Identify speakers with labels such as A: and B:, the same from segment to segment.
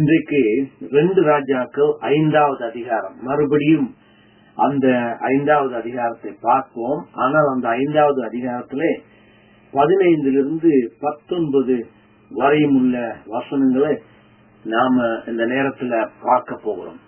A: இன்றைக்கு ரெண்டு ராஜாக்கள் ஐந்தாவது அதிகாரம் மறுபடியும் அந்த ஐந்தாவது அதிகாரத்தை பார்ப்போம் ஆனால் அந்த ஐந்தாவது அதிகாரத்திலே பதினைந்திலிருந்து பத்தொன்பது வரையும் உள்ள வசனங்களை நாம இந்த நேரத்துல பார்க்க போகிறோம்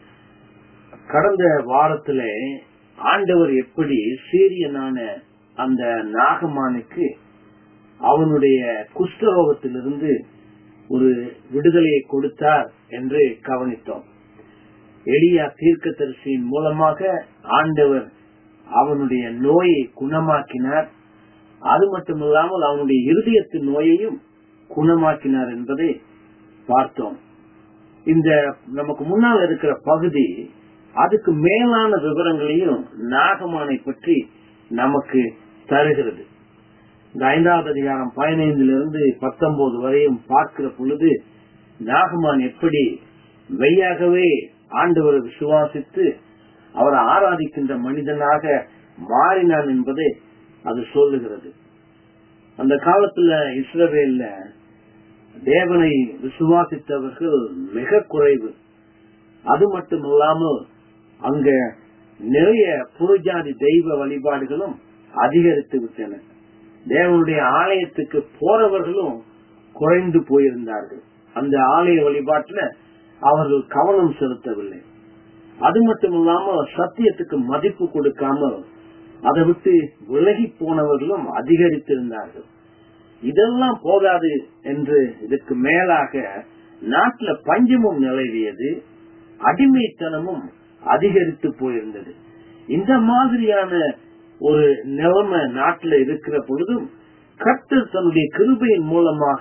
A: கடந்த வாரத்திலே ஆண்டவர் எப்படி சீரியனான அந்த நாகமானுக்கு அவனுடைய குஷ்டரோகத்திலிருந்து ஒரு விடுதலையை கொடுத்தார் என்று கவனித்தோம் எளியா தீர்க்கதரிசியின் மூலமாக ஆண்டவர் அவனுடைய நோயை குணமாக்கினார் அது மட்டுமில்லாமல் அவனுடைய இருதயத்தின் நோயையும் குணமாக்கினார் என்பதை பார்த்தோம் இந்த நமக்கு முன்னால் இருக்கிற பகுதி அதுக்கு மேலான விவரங்களையும் நாகமானை பற்றி நமக்கு தருகிறது இந்த ஐந்தாவது அதிகாரம் பதினைந்திலிருந்து பத்தொன்பது வரையும் பார்க்கிற பொழுது நாகமான் எப்படி மெய்யாகவே ஆண்டவரை விசுவாசித்து அவரை ஆராதிக்கின்ற மனிதனாக மாறினான் என்பதை அது சொல்லுகிறது அந்த காலத்துல இஸ்ரவேல்ல தேவனை விசுவாசித்தவர்கள் மிக குறைவு அது மட்டுமல்லாமல் அங்க நிறைய புறஜாதி தெய்வ வழிபாடுகளும் அதிகரித்து விட்டன தேவனுடைய ஆலயத்துக்கு போறவர்களும் குறைந்து போயிருந்தார்கள் அந்த ஆலய வழிபாட்டுல அவர்கள் கவனம் செலுத்தவில்லை அது மட்டுமில்லாம சத்தியத்துக்கு மதிப்பு கொடுக்காமல் அதை விட்டு விலகி போனவர்களும் அதிகரித்திருந்தார்கள் இதெல்லாம் போதாது என்று இதற்கு மேலாக நாட்டுல பஞ்சமும் நிலவியது அடிமைத்தனமும் அதிகரித்து போயிருந்தது இந்த மாதிரியான ஒரு நிலைமை நாட்டில் இருக்கிற பொழுதும் கர்த்தர் தன்னுடைய கிருபையின் மூலமாக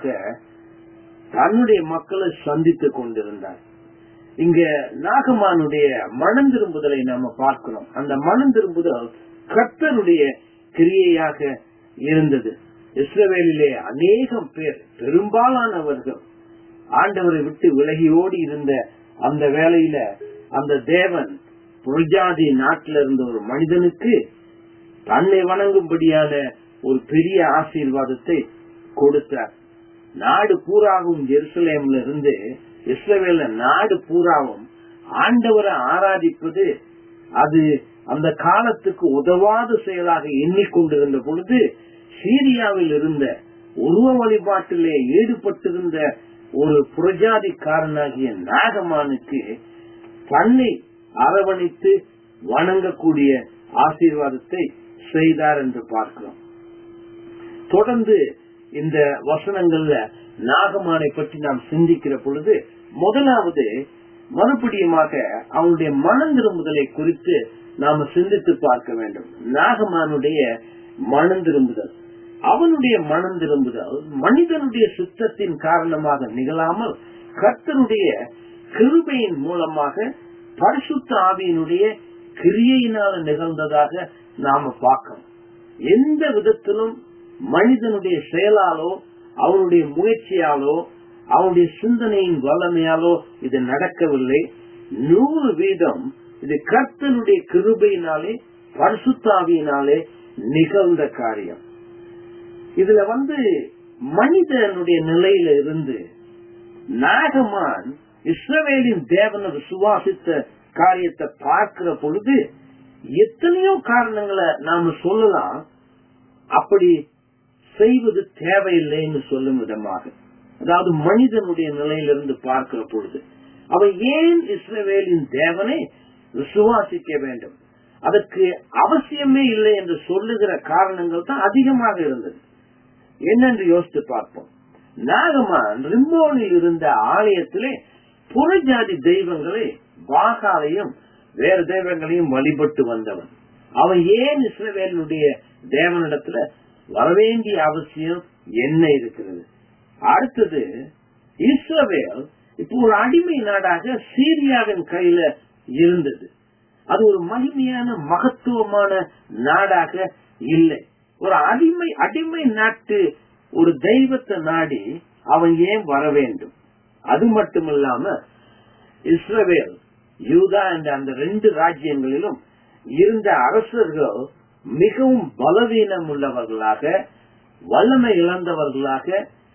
A: தன்னுடைய மக்களை சந்தித்துக் கொண்டிருந்தார் இங்க நாகமானுடைய மனம் திரும்புதலை நாம பார்க்கிறோம் அந்த மனம் திரும்புதல் கர்த்தருடைய கிரியையாக இருந்தது இஸ்ரவேலிலே அநேகம் பேர் பெரும்பாலானவர்கள் ஆண்டவரை விட்டு விலகியோடி இருந்த அந்த வேளையில அந்த தேவன் புரஜாதி நாட்டில இருந்த ஒரு மனிதனுக்கு தன்னை வணங்கும்படியான ஒரு பெரிய ஆசீர்வாதத்தை கொடுத்தார் நாடு பூராவும் ஜெருசலேம்ல இருந்து இஸ்ரவேல நாடு பூராவும் ஆண்டவரை ஆராதிப்பது அது அந்த காலத்துக்கு உதவாத செயலாக எண்ணிக்கொண்டிருந்த பொழுது சீரியாவில் இருந்த உருவ வழிபாட்டிலே ஈடுபட்டிருந்த ஒரு புரஜாதிக்காரனாகிய நாகமானுக்கு தன்னை அரவணைத்து வணங்கக்கூடிய ஆசீர்வாதத்தை செய்தார் என்று பார்க்கிறோம் தொடர்ந்து இந்த வசனங்கள்ல நாகமானை பற்றி நாம் சிந்திக்கிற பொழுது முதலாவது மறுபடியுமாக அவனுடைய மனம் திரும்புதலை குறித்து நாம சிந்தித்து பார்க்க வேண்டும் நாகமானுடைய மனம் திரும்புதல் அவனுடைய மனம் திரும்புதல் மனிதனுடைய சுத்தத்தின் காரணமாக நிகழாமல் கர்த்தனுடைய கிருபையின் மூலமாக பரிசுத்த ஆவியினுடைய கிரியையினால நிகழ்ந்ததாக நாம பார்க்கணும் எந்த விதத்திலும் மனிதனுடைய செயலாலோ அவனுடைய முயற்சியாலோ அவனுடைய சிந்தனையின் வல்லமையாலோ இது நடக்கவில்லை நூறு வீதம் இது கர்த்தனுடைய கிருபையினாலே பரிசுத்தாவியினாலே நிகழ்ந்த காரியம் இதுல வந்து மனிதனுடைய நிலையில இருந்து நாகமான் இஸ்ரவேலின் தேவனை விசுவாசித்த காரியத்தை பார்க்கிற பொழுது எத்தனையோ காரணங்களை நாம சொல்லலாம் அப்படி செய்வது தேவையில்லைன்னு சொல்லும் விதமாக அதாவது மனிதனுடைய நிலையிலிருந்து பார்க்கிற பொழுது அவன் ஏன் இஸ்ரவேலின் தேவனை விசுவாசிக்க வேண்டும் அதற்கு அவசியமே இல்லை என்று சொல்லுகிற காரணங்கள் தான் அதிகமாக இருந்தது என்னென்று யோசித்து பார்ப்போம் நாகமான் ரிம்போனில் இருந்த ஆலயத்திலே புறஜாதி தெய்வங்களை பாகாலையும் வேறு தெய்வங்களையும் வழிபட்டு வந்தவன் அவன் ஏன் இஸ்ரவேலுடைய தேவனிடத்துல வரவேண்டிய அவசியம் என்ன இருக்கிறது அடுத்தது இஸ்ரவேல் இப்போ ஒரு அடிமை நாடாக சீரியாவின் கையில இருந்தது அது ஒரு மகிமையான மகத்துவமான நாடாக இல்லை ஒரு அடிமை அடிமை நாட்டு ஒரு தெய்வத்தை நாடி அவன் ஏன் வர வேண்டும் அது மட்டுமில்லாம இஸ்ரவேல் யூதா என்ற அந்த ரெண்டு ராஜ்யங்களிலும் இருந்த அரசர்கள் மிகவும் பலவீனம் உள்ளவர்களாக வல்லமை இழந்தவர்களாக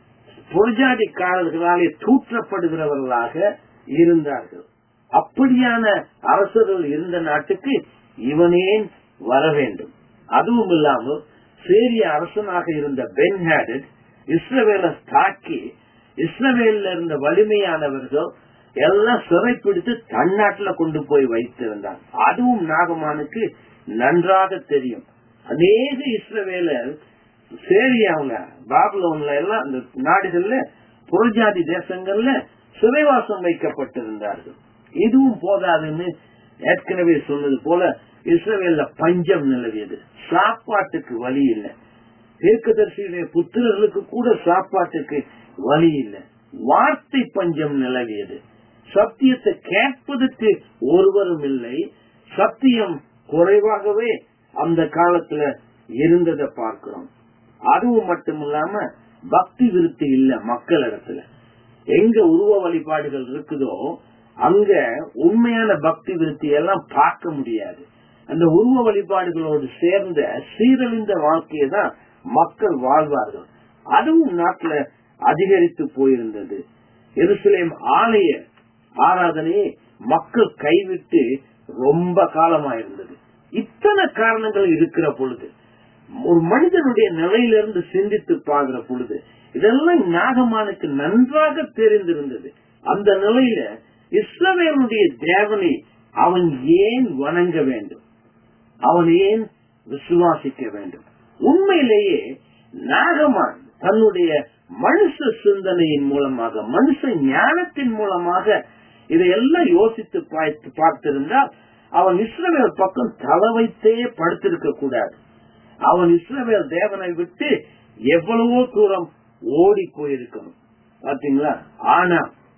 A: புரஜாதிக்காரர்களாலே தூற்றப்படுகிறவர்களாக இருந்தார்கள் அப்படியான அரசர்கள் இருந்த நாட்டுக்கு இவனேன் வர வேண்டும் அதுவும் இல்லாமல் சேரிய அரசனாக இருந்த பென்ஹேடட் இஸ்ரவேலை தாக்கி இஸ்ரவேல இருந்த வலிமையானவர்கள் எல்லாம் சிறைப்பிடித்து தன்னாட்டுல கொண்டு போய் வைத்திருந்தார் அதுவும் நாகமானுக்கு நன்றாக தெரியும் அநேக இஸ்ரவேலர் சேரியாவுல பாபுலோன்ல எல்லாம் அந்த நாடுகள்ல புறஜாதி தேசங்கள்ல சிறைவாசம் வைக்கப்பட்டிருந்தார்கள் இதுவும் போதாதுன்னு ஏற்கனவே சொன்னது போல இஸ்ரவேல்ல பஞ்சம் நிலவியது சாப்பாட்டுக்கு வழி இல்லை தீர்க்கதரிசியுடைய புத்திரர்களுக்கு கூட சாப்பாட்டுக்கு வழி இல்லை வார்த்தை பஞ்சம் நிலவியது சத்தியத்தை கேட்பதற்கு ஒருவரும் இல்லை சத்தியம் குறைவாகவே அந்த காலத்துல இருந்ததை பார்க்கிறோம் அதுவும் மட்டும் இல்லாம பக்தி விருத்தி இல்ல மக்களிடத்துல எங்க உருவ வழிபாடுகள் இருக்குதோ அங்க உண்மையான பக்தி விருத்தி எல்லாம் பார்க்க முடியாது அந்த உருவ வழிபாடுகளோடு சேர்ந்த சீரழிந்த வாழ்க்கையை தான் மக்கள் வாழ்வார்கள் அதுவும் நாட்டுல அதிகரித்து போயிருந்தது எருசலேம் ஆலய ஆராதனையை மக்கள் கைவிட்டு ரொம்ப காலமாயிருந்தது இத்தனை காரணங்கள் இருக்கிற பொழுது ஒரு மனிதனுடைய நிலையிலிருந்து சிந்தித்து பார்க்கிற பொழுது இதெல்லாம் நாகமானுக்கு நன்றாக தெரிந்திருந்தது அந்த நிலையில இஸ்ரவேலுடைய தேவனை அவன் ஏன் வணங்க வேண்டும் அவன் ஏன் விசுவாசிக்க வேண்டும் உண்மையிலேயே நாகமான் தன்னுடைய மனுஷ சிந்தனையின் மூலமாக மனுஷ ஞானத்தின் மூலமாக இதையெல்லாம் யோசித்து பார்த்து பார்த்திருந்தால் அவன் இஸ்ரவேல் பக்கம் தலை வைத்தே படுத்திருக்க கூடாது அவன் இஸ்ரவேல் தேவனை விட்டு எவ்வளவோ தூரம் ஓடி போயிருக்கணும் பாத்தீங்களா ஆனா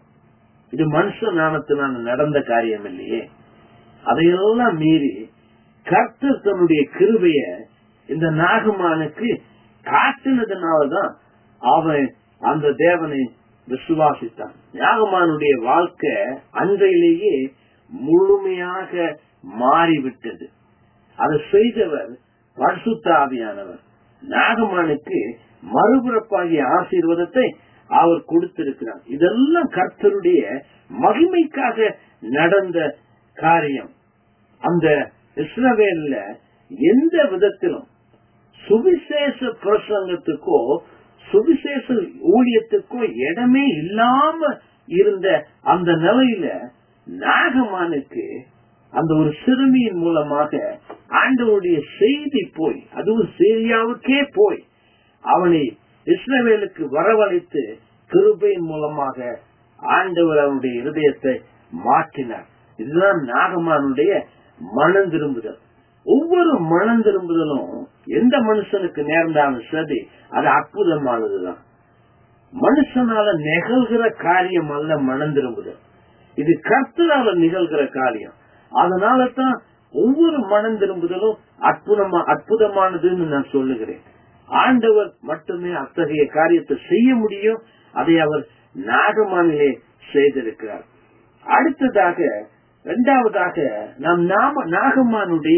A: இது மனுஷ ஞானத்தினால நடந்த காரியம் இல்லையே அதையெல்லாம் மீறி கர்த்தர் தன்னுடைய கிருபைய இந்த நாகமானுக்கு காட்டினதுனாலதான் அவன் அந்த தேவனை விசுவாசித்தான் நாகமானுடைய வாழ்க்கை அன்றையிலேயே முழுமையாக மாறிவிட்டது அதை செய்தவர் பரிசுத்த ஆவியானவர் நாகமானுக்கு மறுபிறப்பாகிய ஆசீர்வாதத்தை அவர் கொடுத்திருக்கிறார் இதெல்லாம் கர்த்தருடைய மகிமைக்காக நடந்த காரியம் அந்த இஸ்ரவேல்ல எந்த விதத்திலும் சுவிசேஷ பிரசங்கத்துக்கோ சுவிசேஷ ஊழியத்துக்கோ இடமே இல்லாம இருந்த அந்த நிலையில நாகமானுக்கு அந்த ஒரு சிறுமியின் மூலமாக ஆண்டவருடைய செய்தி போய் அதுவும் சீரியாவுக்கே போய் அவனை இஸ்ரவேலுக்கு வரவழைத்து கிருபையின் மூலமாக ஆண்டவர் அவனுடைய இருதயத்தை மாற்றினார் இதுதான் நாகமானுடைய மனம் திரும்புதல் ஒவ்வொரு மனம் திரும்புதலும் எந்த மனுஷனுக்கு நேர்ந்தாலும் சரி அது அற்புதமானதுதான் மனுஷனால நிகழ்கிற காரியம் அல்ல மனம் திரும்புதல் இது கர்த்தரால நிகழ்கிற காரியம் அதனால தான் ஒவ்வொரு மனம் திரும்புதலும் அற்புதமா அற்புதமானதுன்னு நான் சொல்லுகிறேன் ஆண்டவர் மட்டுமே அத்தகைய காரியத்தை செய்ய முடியும் அதை அவர் நாகமானிலே செய்திருக்கிறார் அடுத்ததாக இரண்டாவதாக நாம் நாம நாகமானுடைய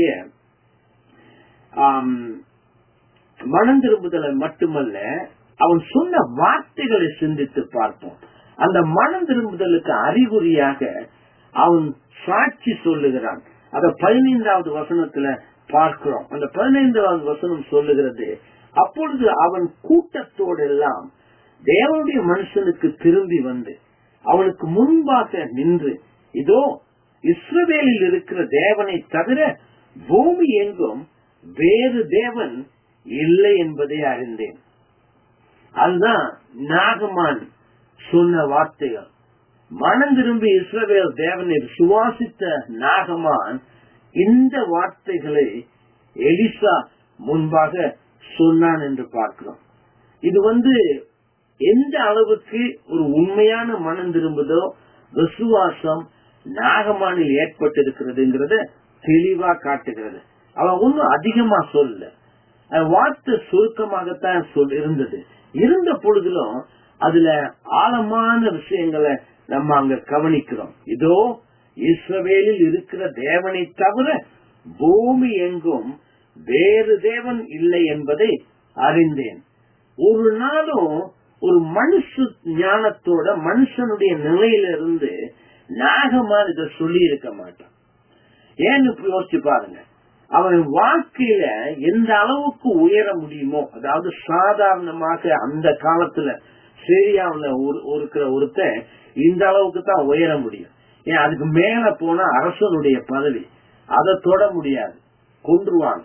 A: மனம் திரும்புதலை மட்டுமல்ல அவன் சொன்ன வார்த்தைகளை சிந்தித்து பார்ப்போம் அந்த மனம் திரும்புதலுக்கு அறிகுறியாக அவன் சாட்சி சொல்லுகிறான் அத பதினைந்தாவது வசனத்துல பார்க்கிறோம் அந்த பதினைந்தாவது வசனம் சொல்லுகிறது அப்பொழுது அவன் கூட்டத்தோடு எல்லாம் தேவனுடைய மனுஷனுக்கு திரும்பி வந்து அவனுக்கு முன்பாக நின்று இதோ இஸ்ரவேலில் இருக்கிற தேவனை தவிர பூமி எங்கும் வேறு தேவன் இல்லை என்பதை அறிந்தேன் அதுதான் நாகமான் சொன்ன வார்த்தைகள் மனம் திரும்பி இஸ்ரவேல் தேவனை சுவாசித்த நாகமான் இந்த வார்த்தைகளை எலிசா முன்பாக சொன்னான் என்று பார்க்கிறோம் இது வந்து எந்த அளவுக்கு ஒரு உண்மையான மனம் திரும்புதோ விசுவாசம் நாகமானில் ஏற்பட்டிருக்கிறதுங்கிறத தெளிவா காட்டுகிறது அவன் ஒன்னும் அதிகமா சொல்ல வார்த்தை சுருக்கமாகத்தான் சொல் இருந்தது இருந்த பொழுதிலும் அதுல ஆழமான விஷயங்களை நம்ம அங்க கவனிக்கிறோம் இதோ இஸ்ரவேலில் இருக்கிற தேவனை தவிர பூமி எங்கும் வேறு தேவன் இல்லை என்பதை அறிந்தேன் ஒரு நாளும் ஒரு மனுஷ ஞானத்தோட மனுஷனுடைய நிலையிலிருந்து நாகமான் இதை சொல்லி இருக்க மாட்டான் ஏன்னு இப்ப யோசிச்சு பாருங்க அவன் வாழ்க்கையில எந்த அளவுக்கு உயர முடியுமோ அதாவது சாதாரணமாக அந்த காலத்துல சரியாவில் இருக்கிற ஒருத்தன் இந்த அளவுக்கு தான் உயர முடியும் ஏன் அதுக்கு மேல போனா அரசனுடைய பதவி அதை தொட முடியாது கொன்றுவாங்க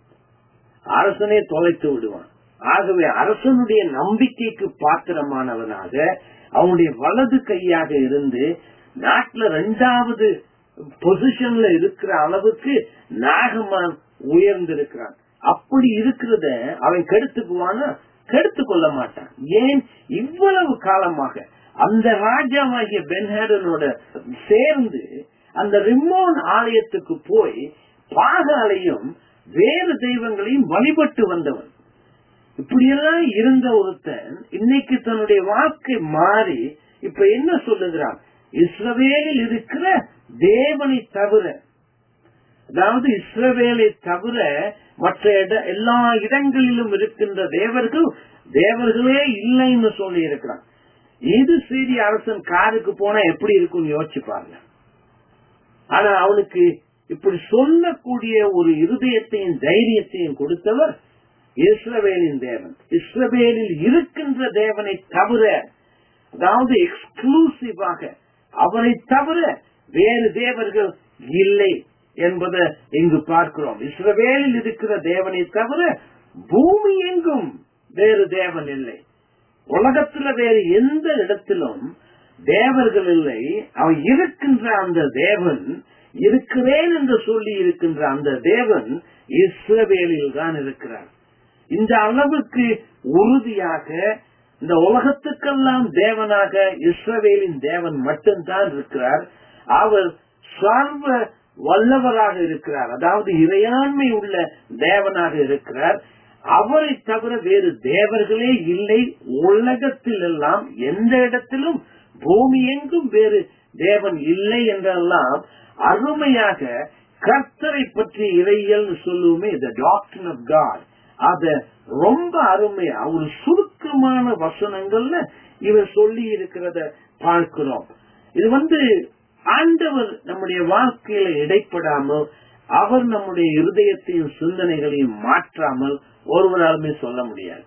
A: அரசனே தொலைத்து விடுவான் ஆகவே அரசனுடைய நம்பிக்கைக்கு பாத்திரமானவனாக அவனுடைய வலது கையாக இருந்து நாட்டுல ரெண்டாவது பொசிஷன்ல இருக்கிற அளவுக்கு நாகமான் உயர்ந்திருக்கிறான் அப்படி இருக்கிறத அவன் கெடுத்துக்குவானா கெடுத்து கொள்ள மாட்டான் ஏன் இவ்வளவு காலமாக அந்த ராஜாவாகிய பென்ஹேடனோட சேர்ந்து அந்த ரிமோன் ஆலயத்துக்கு போய் பாகாலையும் வேறு தெய்வங்களையும் வழிபட்டு வந்தவன் இப்படியெல்லாம் இருந்த ஒருத்தன் இன்னைக்கு தன்னுடைய வாழ்க்கை மாறி இப்ப என்ன சொல்லுகிறான் இஸ்ரவேலில் இருக்கிற தேவனை தவிர அதாவது இஸ்ரவேலை தவிர மற்ற இட எல்லா இடங்களிலும் இருக்கின்ற தேவர்கள் தேவர்களே இல்லைன்னு சொல்லி இருக்கிறான் இது சீரி அரசன் காருக்கு போனா எப்படி இருக்கும்னு யோசிச்சு பாருங்க ஆனா அவனுக்கு இப்படி சொல்லக்கூடிய ஒரு இருதயத்தையும் தைரியத்தையும் கொடுத்தவர் இஸ்ரவேலின் தேவன் இஸ்ரவேலில் இருக்கின்ற தேவனை தவிர அதாவது எக்ஸ்க்ளூசிவாக அவனை தவிர வேறு தேவர்கள் இல்லை என்பதை இங்கு பார்க்கிறோம் இஸ்ரவேலில் இருக்கிற தேவனை தவிர பூமி எங்கும் வேறு தேவன் இல்லை உலகத்துல வேறு எந்த இடத்திலும் தேவர்கள் இல்லை அவன் இருக்கின்ற அந்த தேவன் இருக்கிறேன் என்று சொல்லி இருக்கின்ற அந்த தேவன் இஸ்ரவேலில் தான் இருக்கிறார் இந்த அளவுக்கு உறுதியாக இந்த உலகத்துக்கெல்லாம் தேவனாக இஸ்ரவேலின் தேவன் மட்டும்தான் இருக்கிறார் அவர் சர்வ வல்லவராக இருக்கிறார் அதாவது இறையாண்மை உள்ள தேவனாக இருக்கிறார் அவரை தவிர வேறு தேவர்களே இல்லை உலகத்தில் எல்லாம் எந்த இடத்திலும் பூமி எங்கும் வேறு தேவன் இல்லை என்றெல்லாம் அருமையாக கர்த்தரை பற்றி இறையல் சொல்லுவோமே த டாக்டர் ஆஃப் காட் அத ரொம்ப அருமையா ஒரு சுருக்கமான வசனங்கள்ல இவர் சொல்லி இருக்கிறத பார்க்கிறோம் இது வந்து ஆண்டவர் நம்முடைய வாழ்க்கையில இடைப்படாமல் அவர் நம்முடைய இருதயத்தையும் சிந்தனைகளையும் மாற்றாமல் ஒருவராலுமே சொல்ல முடியாது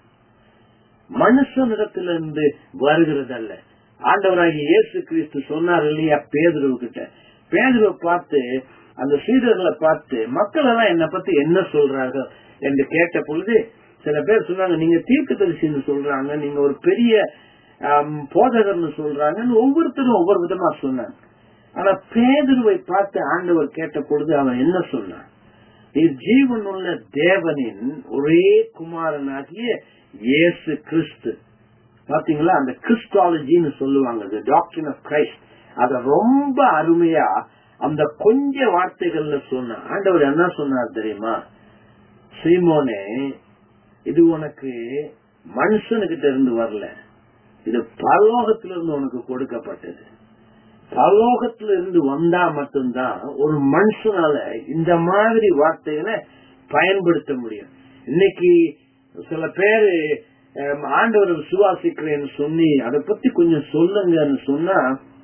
A: மனுஷனிடத்திலிருந்து வருகிறதல்ல ஆண்டவராகிய இயேசு கிறிஸ்து சொன்னார் இல்லையா பேதுருவு கிட்ட பேதுருவை பார்த்து அந்த சீடர்களை பார்த்து மக்கள் எல்லாம் என்னை பத்தி என்ன சொல்றார்கள் என்று கேட்ட பொழுது சில பேர் சொன்னாங்க நீங்க தீர்க்க தரிசின்னு சொல்றாங்க நீங்க ஒரு பெரிய போதகர்னு சொல்றாங்கன்னு ஒவ்வொருத்தரும் ஒவ்வொரு விதமா சொன்னாங்க ஆனா பேதுருவை பார்த்து ஆண்டவர் கேட்ட பொழுது அவன் என்ன சொன்னான் ஜீவன் உள்ள தேவனின் ஒரே குமாரனாகிய இயேசு கிறிஸ்து பாத்தீங்களா அந்த கிறிஸ்டாலஜின்னு சொல்லுவாங்க டாக்டர் ஆஃப் கிரைஸ்ட் அத ரொம்ப அருமையா அந்த கொஞ்ச வார்த்தைகள்ல சொன்ன ஆண்டவர் என்ன சொன்னார் தெரியுமா சீமோனே இது உனக்கு மனுஷனுக்கிட்ட இருந்து வரல இது பரலோகத்திலிருந்து உனக்கு கொடுக்கப்பட்டது பரலோகத்துல இருந்து வந்தா மட்டும்தான் ஒரு மனுஷனால இந்த மாதிரி வார்த்தைகளை பயன்படுத்த முடியும் இன்னைக்கு சில பேரு ஆண்டவர் விசுவாசிக்கிறேன்னு சொல்லி அதை பத்தி கொஞ்சம் சொல்லுங்கன்னு சொன்னா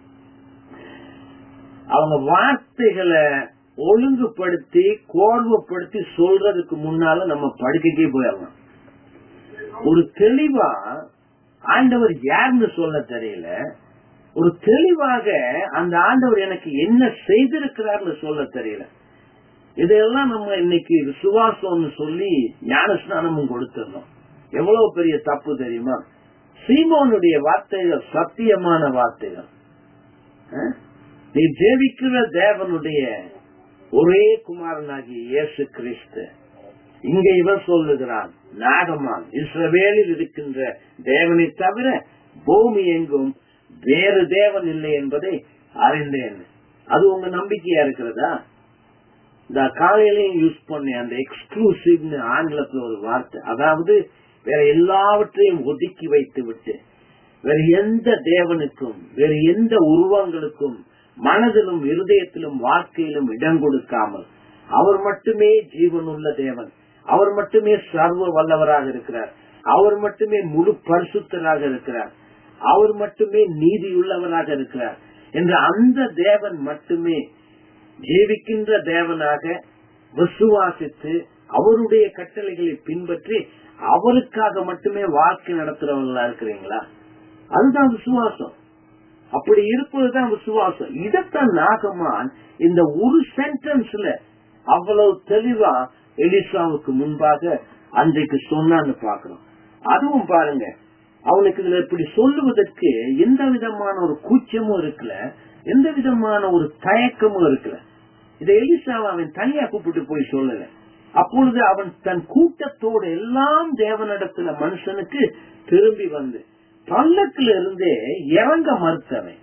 A: அவங்க வார்த்தைகளை ஒழுங்குபடுத்தி கோர்வப்படுத்தி சொல்றதுக்கு முன்னால நம்ம படுக்கைக்கே போயிடலாம் ஒரு தெளிவா ஆண்டவர் யாருன்னு சொல்ல தெரியல ஒரு தெளிவாக அந்த ஆண்டவர் எனக்கு என்ன செய்திருக்கிறார்னு சொல்ல தெரியல இதெல்லாம் நம்ம இன்னைக்கு விசுவாசம்னு சொல்லி ஞான ஸ்நானமும் கொடுத்துடணும் எவ்வளவு பெரிய தப்பு தெரியுமா சீமோனுடைய வார்த்தைகள் சத்தியமான வார்த்தைகள் நீ ஜெபிக்கிற தேவனுடைய ஒரே குமாரனாகிய இயேசு கிறிஸ்து இங்க இவர் சொல்லுகிறான் நாகமான் இஸ்ரவேலில் இருக்கின்ற தேவனை தவிர பூமி எங்கும் வேறு தேவன் இல்லை என்பதை அறிந்தேன் அது உங்க நம்பிக்கையா இருக்கிறதா இந்த காலையிலையும் யூஸ் பண்ண அந்த எக்ஸ்க்ளூசிவ்னு ஆங்கிலத்துல ஒரு வார்த்தை அதாவது வேற எல்லாவற்றையும் ஒதுக்கி வைத்து விட்டு வேற எந்த தேவனுக்கும் வேற எந்த உருவங்களுக்கும் மனதிலும் இருதயத்திலும் வாழ்க்கையிலும் இடம் கொடுக்காமல் அவர் மட்டுமே ஜீவனுள்ள தேவன் அவர் மட்டுமே சர்வ வல்லவராக இருக்கிறார் அவர் மட்டுமே முழு பரிசுத்தராக இருக்கிறார் அவர் மட்டுமே நீதியுள்ளவராக இருக்கிறார் என்ற அந்த தேவன் மட்டுமே ஜீவிக்கின்ற தேவனாக விசுவாசித்து அவருடைய கட்டளைகளை பின்பற்றி அவருக்காக மட்டுமே வாழ்க்கை நடத்துறவங்களா இருக்கிறீங்களா அதுதான் விசுவாசம் அப்படி இருப்பதுதான் விசுவாசம் இதத்தான் நாகமான் இந்த ஒரு சென்டென்ஸ்ல அவ்வளவு தெளிவா எலிசாவுக்கு முன்பாக அன்றைக்கு சொன்னான்னு பாக்குறோம் அதுவும் பாருங்க அவனுக்கு இதுல இப்படி சொல்லுவதற்கு எந்த விதமான ஒரு கூச்சமும் இருக்கல எந்த விதமான ஒரு தயக்கமும் இருக்கல இதை எலிசாவை அவன் தனியா கூப்பிட்டு போய் சொல்லல அப்பொழுது அவன் தன் கூட்டத்தோடு எல்லாம் தேவனிடத்துல மனுஷனுக்கு திரும்பி வந்து பல்லக்குல இருந்தே இறங்க மறுத்தவன்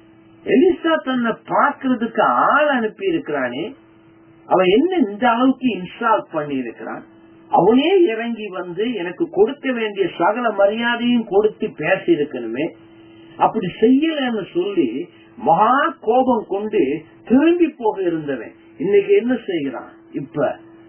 A: எலிசா தன்னை பார்க்கறதுக்கு ஆள் அனுப்பி இருக்கிறானே அவன் என்ன இந்த அளவுக்கு இன்ஸ்டால் பண்ணி இருக்கிறான் அவனே இறங்கி வந்து எனக்கு கொடுக்க வேண்டிய சகல மரியாதையும் கொடுத்து பேசி இருக்கணுமே அப்படி செய்யலன்னு சொல்லி மகா கோபம் கொண்டு திரும்பி போக இருந்தவன் இன்னைக்கு என்ன செய்கிறான் இப்ப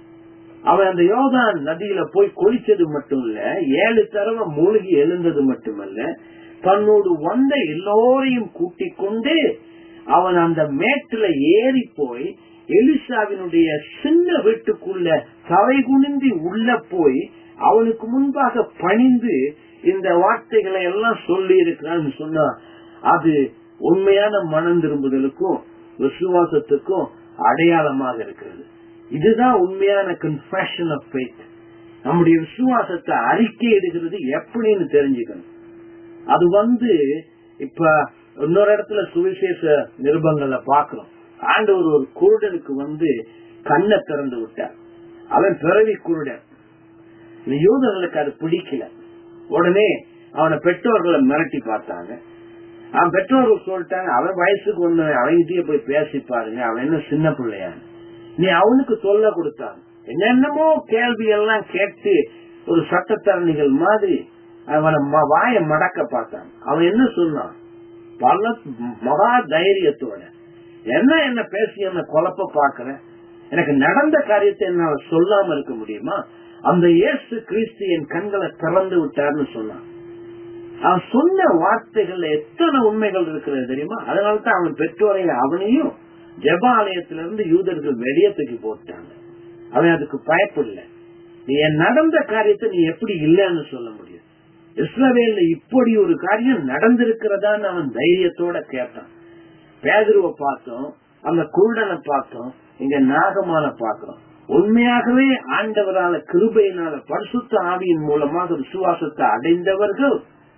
A: அவன் அந்த யோகான் நதியில போய் குளிச்சது மட்டும் இல்ல ஏழு தடவை மூழ்கி எழுந்தது மட்டுமல்ல தன்னோடு வந்த எல்லோரையும் கூட்டிக் கொண்டு அவன் அந்த மேட்டுல ஏறி போய் எலிசாவினுடைய சின்ன வீட்டுக்குள்ள தலை குனிந்தி உள்ள போய் அவனுக்கு முன்பாக பணிந்து இந்த வார்த்தைகளை எல்லாம் சொல்லி இருக்கிறான்னு சொன்னா அது உண்மையான மனம் திரும்புதலுக்கும் விசுவாசத்துக்கும் அடையாளமாக இருக்கிறது இதுதான் உண்மையான கன்ஃபேஷன் ஆஃப் ஃபெய்த் நம்முடைய விசுவாசத்தை அறிக்கையிடுகிறது எப்படின்னு தெரிஞ்சுக்கணும் அது வந்து இப்ப இன்னொரு இடத்துல சுவிசேஷ நிருபங்கள்ல பாக்குறோம் ஆண்டவர் ஒரு குருடனுக்கு வந்து கண்ணை திறந்து விட்டார் அவன் பிறவி குருடன் இந்த யூதர்களுக்கு அது பிடிக்கல உடனே அவனை பெற்றோர்களை மிரட்டி பார்த்தாங்க அவன் பெற்றோர்கள் சொல்லிட்டாங்க அவன் வயசுக்கு ஒண்ணு அவங்கிட்டயே போய் பேசி பாருங்க அவன் என்ன சின்ன பிள்ளையான்னு நீ அவனுக்கு சொல்ல கொடுத்தான் என்னென்னமோ கேள்வி எல்லாம் கேட்டு ஒரு சட்டத்தரணிகள் மாதிரி அவனை வாய மடக்க பார்த்தான் அவன் என்ன சொன்னான் பல மகா தைரியத்தோட என்ன என்ன பேசி என்ன குழப்ப பாக்குற எனக்கு நடந்த காரியத்தை என்னால சொல்லாம இருக்க முடியுமா அந்த இயேசு கிறிஸ்து என் கண்களை திறந்து விட்டார்னு சொன்னான் அவன் சொன்ன வார்த்தைகள்ல எத்தனை உண்மைகள் இருக்கிறது தெரியுமா அதனால்தான் அவன் பெற்றோரை அவனையும் ஜபாலயத்திலிருந்து யூதர்கள் வெளியே தூக்கி போட்டாங்க அவன் அதுக்கு பயப்படல நீ என் நடந்த காரியத்தை நீ எப்படி இல்லைன்னு சொல்ல முடியும் இஸ்ரவேல்ல இப்படி ஒரு காரியம் நடந்திருக்கிறதான்னு அவன் தைரியத்தோட கேட்டான் பேதுருவ பார்த்தோம் அந்த குருடனை பார்த்தோம் இங்க நாகமான பாக்குறோம் உண்மையாகவே ஆண்டவரால கிருபையினால பரிசுத்த ஆவியின் மூலமாக விசுவாசத்தை அடைந்தவர்கள்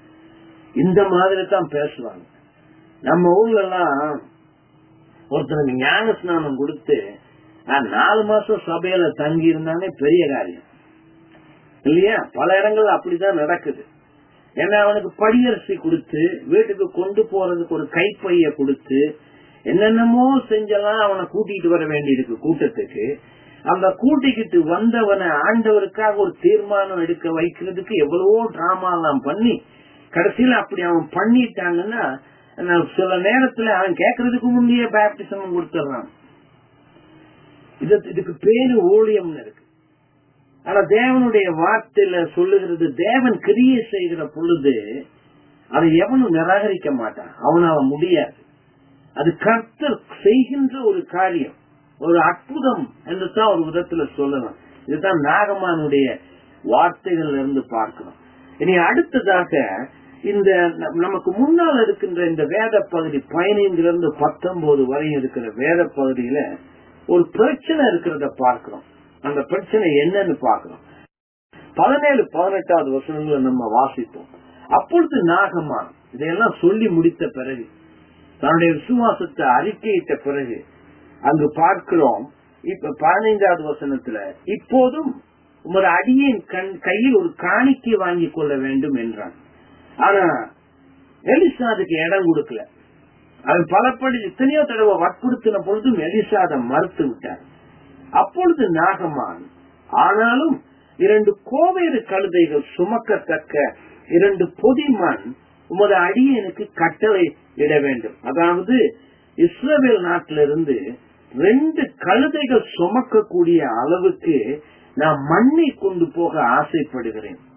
A: இந்த மாதிரி தான் பேசுவாங்க நம்ம ஊர்ல எல்லாம் ஒருத்தனுக்கு ஞான ஸ்நானம் கொடுத்து நாலு மாசம் சபையில தங்கி இருந்தானே பெரிய காரியம் இல்லையா பல இடங்கள்ல அப்படிதான் நடக்குது ஏன்னா அவனுக்கு படியரிசி கொடுத்து வீட்டுக்கு கொண்டு போறதுக்கு ஒரு கைப்பைய கொடுத்து என்னென்னமோ செஞ்செல்லாம் அவனை கூட்டிட்டு வர வேண்டியிருக்கு கூட்டத்துக்கு அந்த கூட்டிக்கிட்டு வந்தவனை ஆண்டவருக்காக ஒரு தீர்மானம் எடுக்க வைக்கிறதுக்கு எவ்வளவோ டிராமா எல்லாம் பண்ணி கடைசியில அப்படி அவன் பண்ணிட்டாங்கன்னா சில நேரத்துல அவன் கேட்கறதுக்கு முந்தைய பேப்டிசம் கொடுத்துறான் இதுக்கு பேரு ஊழியம்னு இருக்கு ஆனா தேவனுடைய வார்த்தையில சொல்லுகிறது தேவன் கிரியை செய்கிற பொழுது அதை எவனும் நிராகரிக்க மாட்டான் அவனால முடியாது அது கர்த்தர் செய்கின்ற ஒரு காரியம் ஒரு அற்புதம் என்று தான் ஒரு விதத்துல சொல்லலாம் இதுதான் நாகமானுடைய வார்த்தைகள்ல இருந்து பார்க்கணும் இனி அடுத்ததாக இந்த நமக்கு முன்னால் இருக்கின்ற இந்த வேத பகுதி பதினைந்துல இருந்து பத்தொன்பது வரையும் இருக்கிற வேத பகுதியில ஒரு பிரச்சனை இருக்கிறத பார்க்கிறோம் அந்த பிரச்சனை என்னன்னு பாக்குறோம் பதினேழு பதினெட்டாவது வருஷங்களை நம்ம வாசிப்போம் அப்பொழுது நாகமான் இதையெல்லாம் சொல்லி முடித்த பிறகு தன்னுடைய விசுவாசத்தை அறிக்கையிட்ட பிறகு அங்கு பார்க்கிறோம் இப்ப பதினைந்தாவது வசனத்துல இப்போதும் உமது அடியின் கண் கையில் ஒரு காணிக்கை வாங்கி கொள்ள வேண்டும் என்றான் ஆனா எலிசா அதுக்கு இடம் கொடுக்கல அவன் பலப்படி எத்தனையோ தடவை வற்புறுத்தின பொழுதும் எலிசா அதை மறுத்து விட்டார் அப்பொழுது நாகமான் ஆனாலும் இரண்டு கோவேறு கழுதைகள் சுமக்கத்தக்க இரண்டு பொதிமண் உமது அடியனுக்கு கட்டளை இட வேண்டும் அதாவது இஸ்ரேல் நாட்டிலிருந்து ரெண்டு கழுதைகள் சுமக்கக்கூடிய அளவுக்கு நான் மண்ணை கொண்டு போக ஆசைப்படுகிறேன்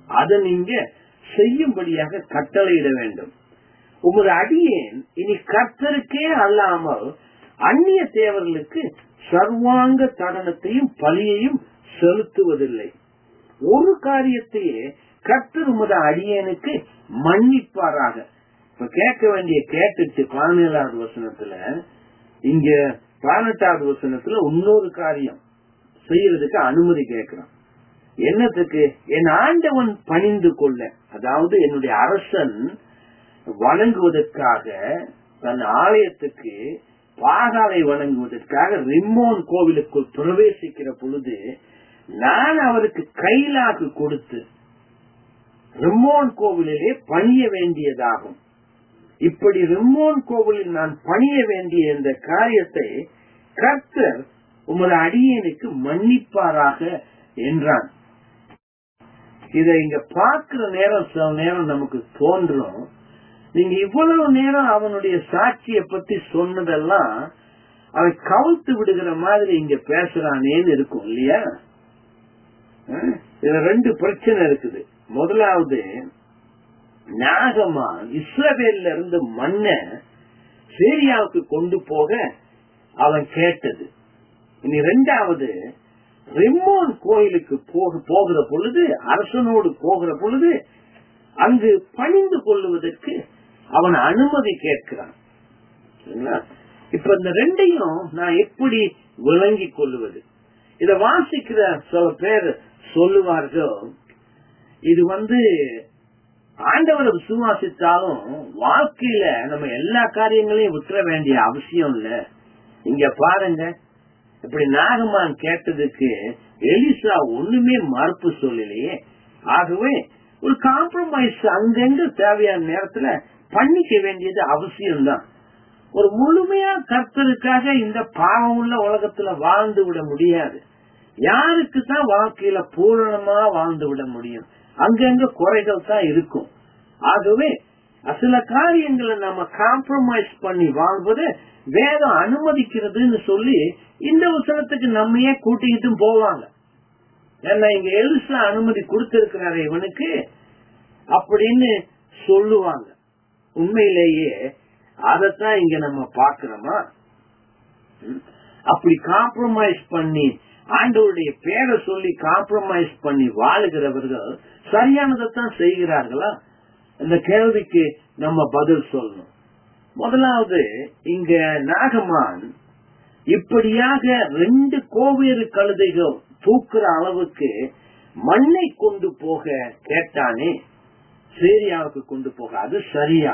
A: அதை நீங்க செய்யும்படியாக கட்டளையிட வேண்டும் உமது அடியேன் இனி கர்த்தருக்கே அல்லாமல் அந்நிய தேவர்களுக்கு சர்வாங்க தகனத்தையும் பலியையும் செலுத்துவதில்லை ஒரு காரியத்தையே கர்த்தர் உமது அடியேனுக்கு மன்னிப்பாராக இப்ப கேட்க வேண்டிய கேட்டுட்டு பதினேழாவது வசனத்துல இங்க பதினெட்டாவது வசனத்துல இன்னொரு காரியம் செய்யறதுக்கு அனுமதி கேட்கிறான் என்னத்துக்கு என் ஆண்டவன் பணிந்து கொள்ள அதாவது என்னுடைய அரசன் வணங்குவதற்காக தன் ஆலயத்துக்கு பாகாலை வணங்குவதற்காக ரிம்மோன் கோவிலுக்குள் பிரவேசிக்கிற பொழுது நான் அவருக்கு கைலாகு கொடுத்து ரிம்மோன் கோவிலிலே பணிய வேண்டியதாகும் இப்படி ரிம்மோன் கோவிலில் நான் பணிய வேண்டிய இந்த காரியத்தை கர்த்தர் உமது அடியனுக்கு மன்னிப்பாராக என்றான் இதை இங்க பார்க்கிற நேரம் சில நேரம் நமக்கு தோன்றும் நீங்க இவ்வளவு நேரம் அவனுடைய சாட்சியை பத்தி சொன்னதெல்லாம் அவன் கவுத்து விடுகிற மாதிரி இங்க பேசுறானேன்னு இருக்கும் இல்லையா அஹ் இதுல ரெண்டு பிரச்சனை இருக்குது முதலாவது நாகமான் இஸ்ரவேல்ல இருந்து மண்ணை சீரியாவுக்கு கொண்டு போக அவன் கேட்டது இனி ரெண்டாவது ரிம்மோன் கோயிலுக்கு போக போகிற பொழுது அரசனோடு போகிற பொழுது அங்கு பணிந்து கொள்ளுவதற்கு அவன் அனுமதி கேட்கிறான் சரிங்களா? இப்ப இந்த ரெண்டையும் நான் எப்படி விளங்கிக் கொள்ளுவது இத வாசிக்கிற சில பேர் சொல்லுவார்கள் இது வந்து ஆண்டவரை விசுவாசித்தாலும் வாழ்க்கையில நம்ம எல்லா காரியங்களையும் விட்டுற வேண்டிய அவசியம் இல்ல இங்க பாருங்க இப்படி நாகமான் கேட்டதுக்கு எலிசா ஒண்ணுமே மறுப்பு சொல்லலையே ஆகவே ஒரு காம்ப்ரமைஸ் அங்கங்க தேவையான நேரத்துல பண்ணிக்க வேண்டியது அவசியம்தான் ஒரு முழுமையா கர்த்தருக்காக இந்த பாவம் உள்ள உலகத்துல வாழ்ந்து விட முடியாது யாருக்கு தான் வாழ்க்கையில பூரணமா வாழ்ந்து விட முடியும் அங்கங்க குறைகள் தான் இருக்கும் ஆகவே சில காரியங்களை நம்ம காம்ப்ரமைஸ் பண்ணி வாழ்வது வேதம் அனுமதிக்கிறதுன்னு சொல்லி இந்த வசனத்துக்கு நம்மையே கூட்டிக்கிட்டும் போவாங்க ஏன்னா இங்க எலிசா அனுமதி கொடுத்திருக்கிறாரு இவனுக்கு அப்படின்னு சொல்லுவாங்க உண்மையிலேயே அதத்தான் இங்க நம்ம பாக்குறோமா ம்? அப்படி காம்ப்ரமைஸ் பண்ணி ஆண்டவருடைய பேரை சொல்லி காம்ப்ரமைஸ் பண்ணி வாழுகிறவர்கள் சரியானதைத்தான் செய்கிறார்களா இந்த கேள்விக்கு நம்ம பதில் சொல்லணும் முதலாவது இங்க நாகமான் இப்படியாக ரெண்டு கோவேறு கழுதைகள் தூக்குற அளவுக்கு மண்ணை கொண்டு போக கேட்டானே சீரியாவுக்கு கொண்டு போக அது சரியா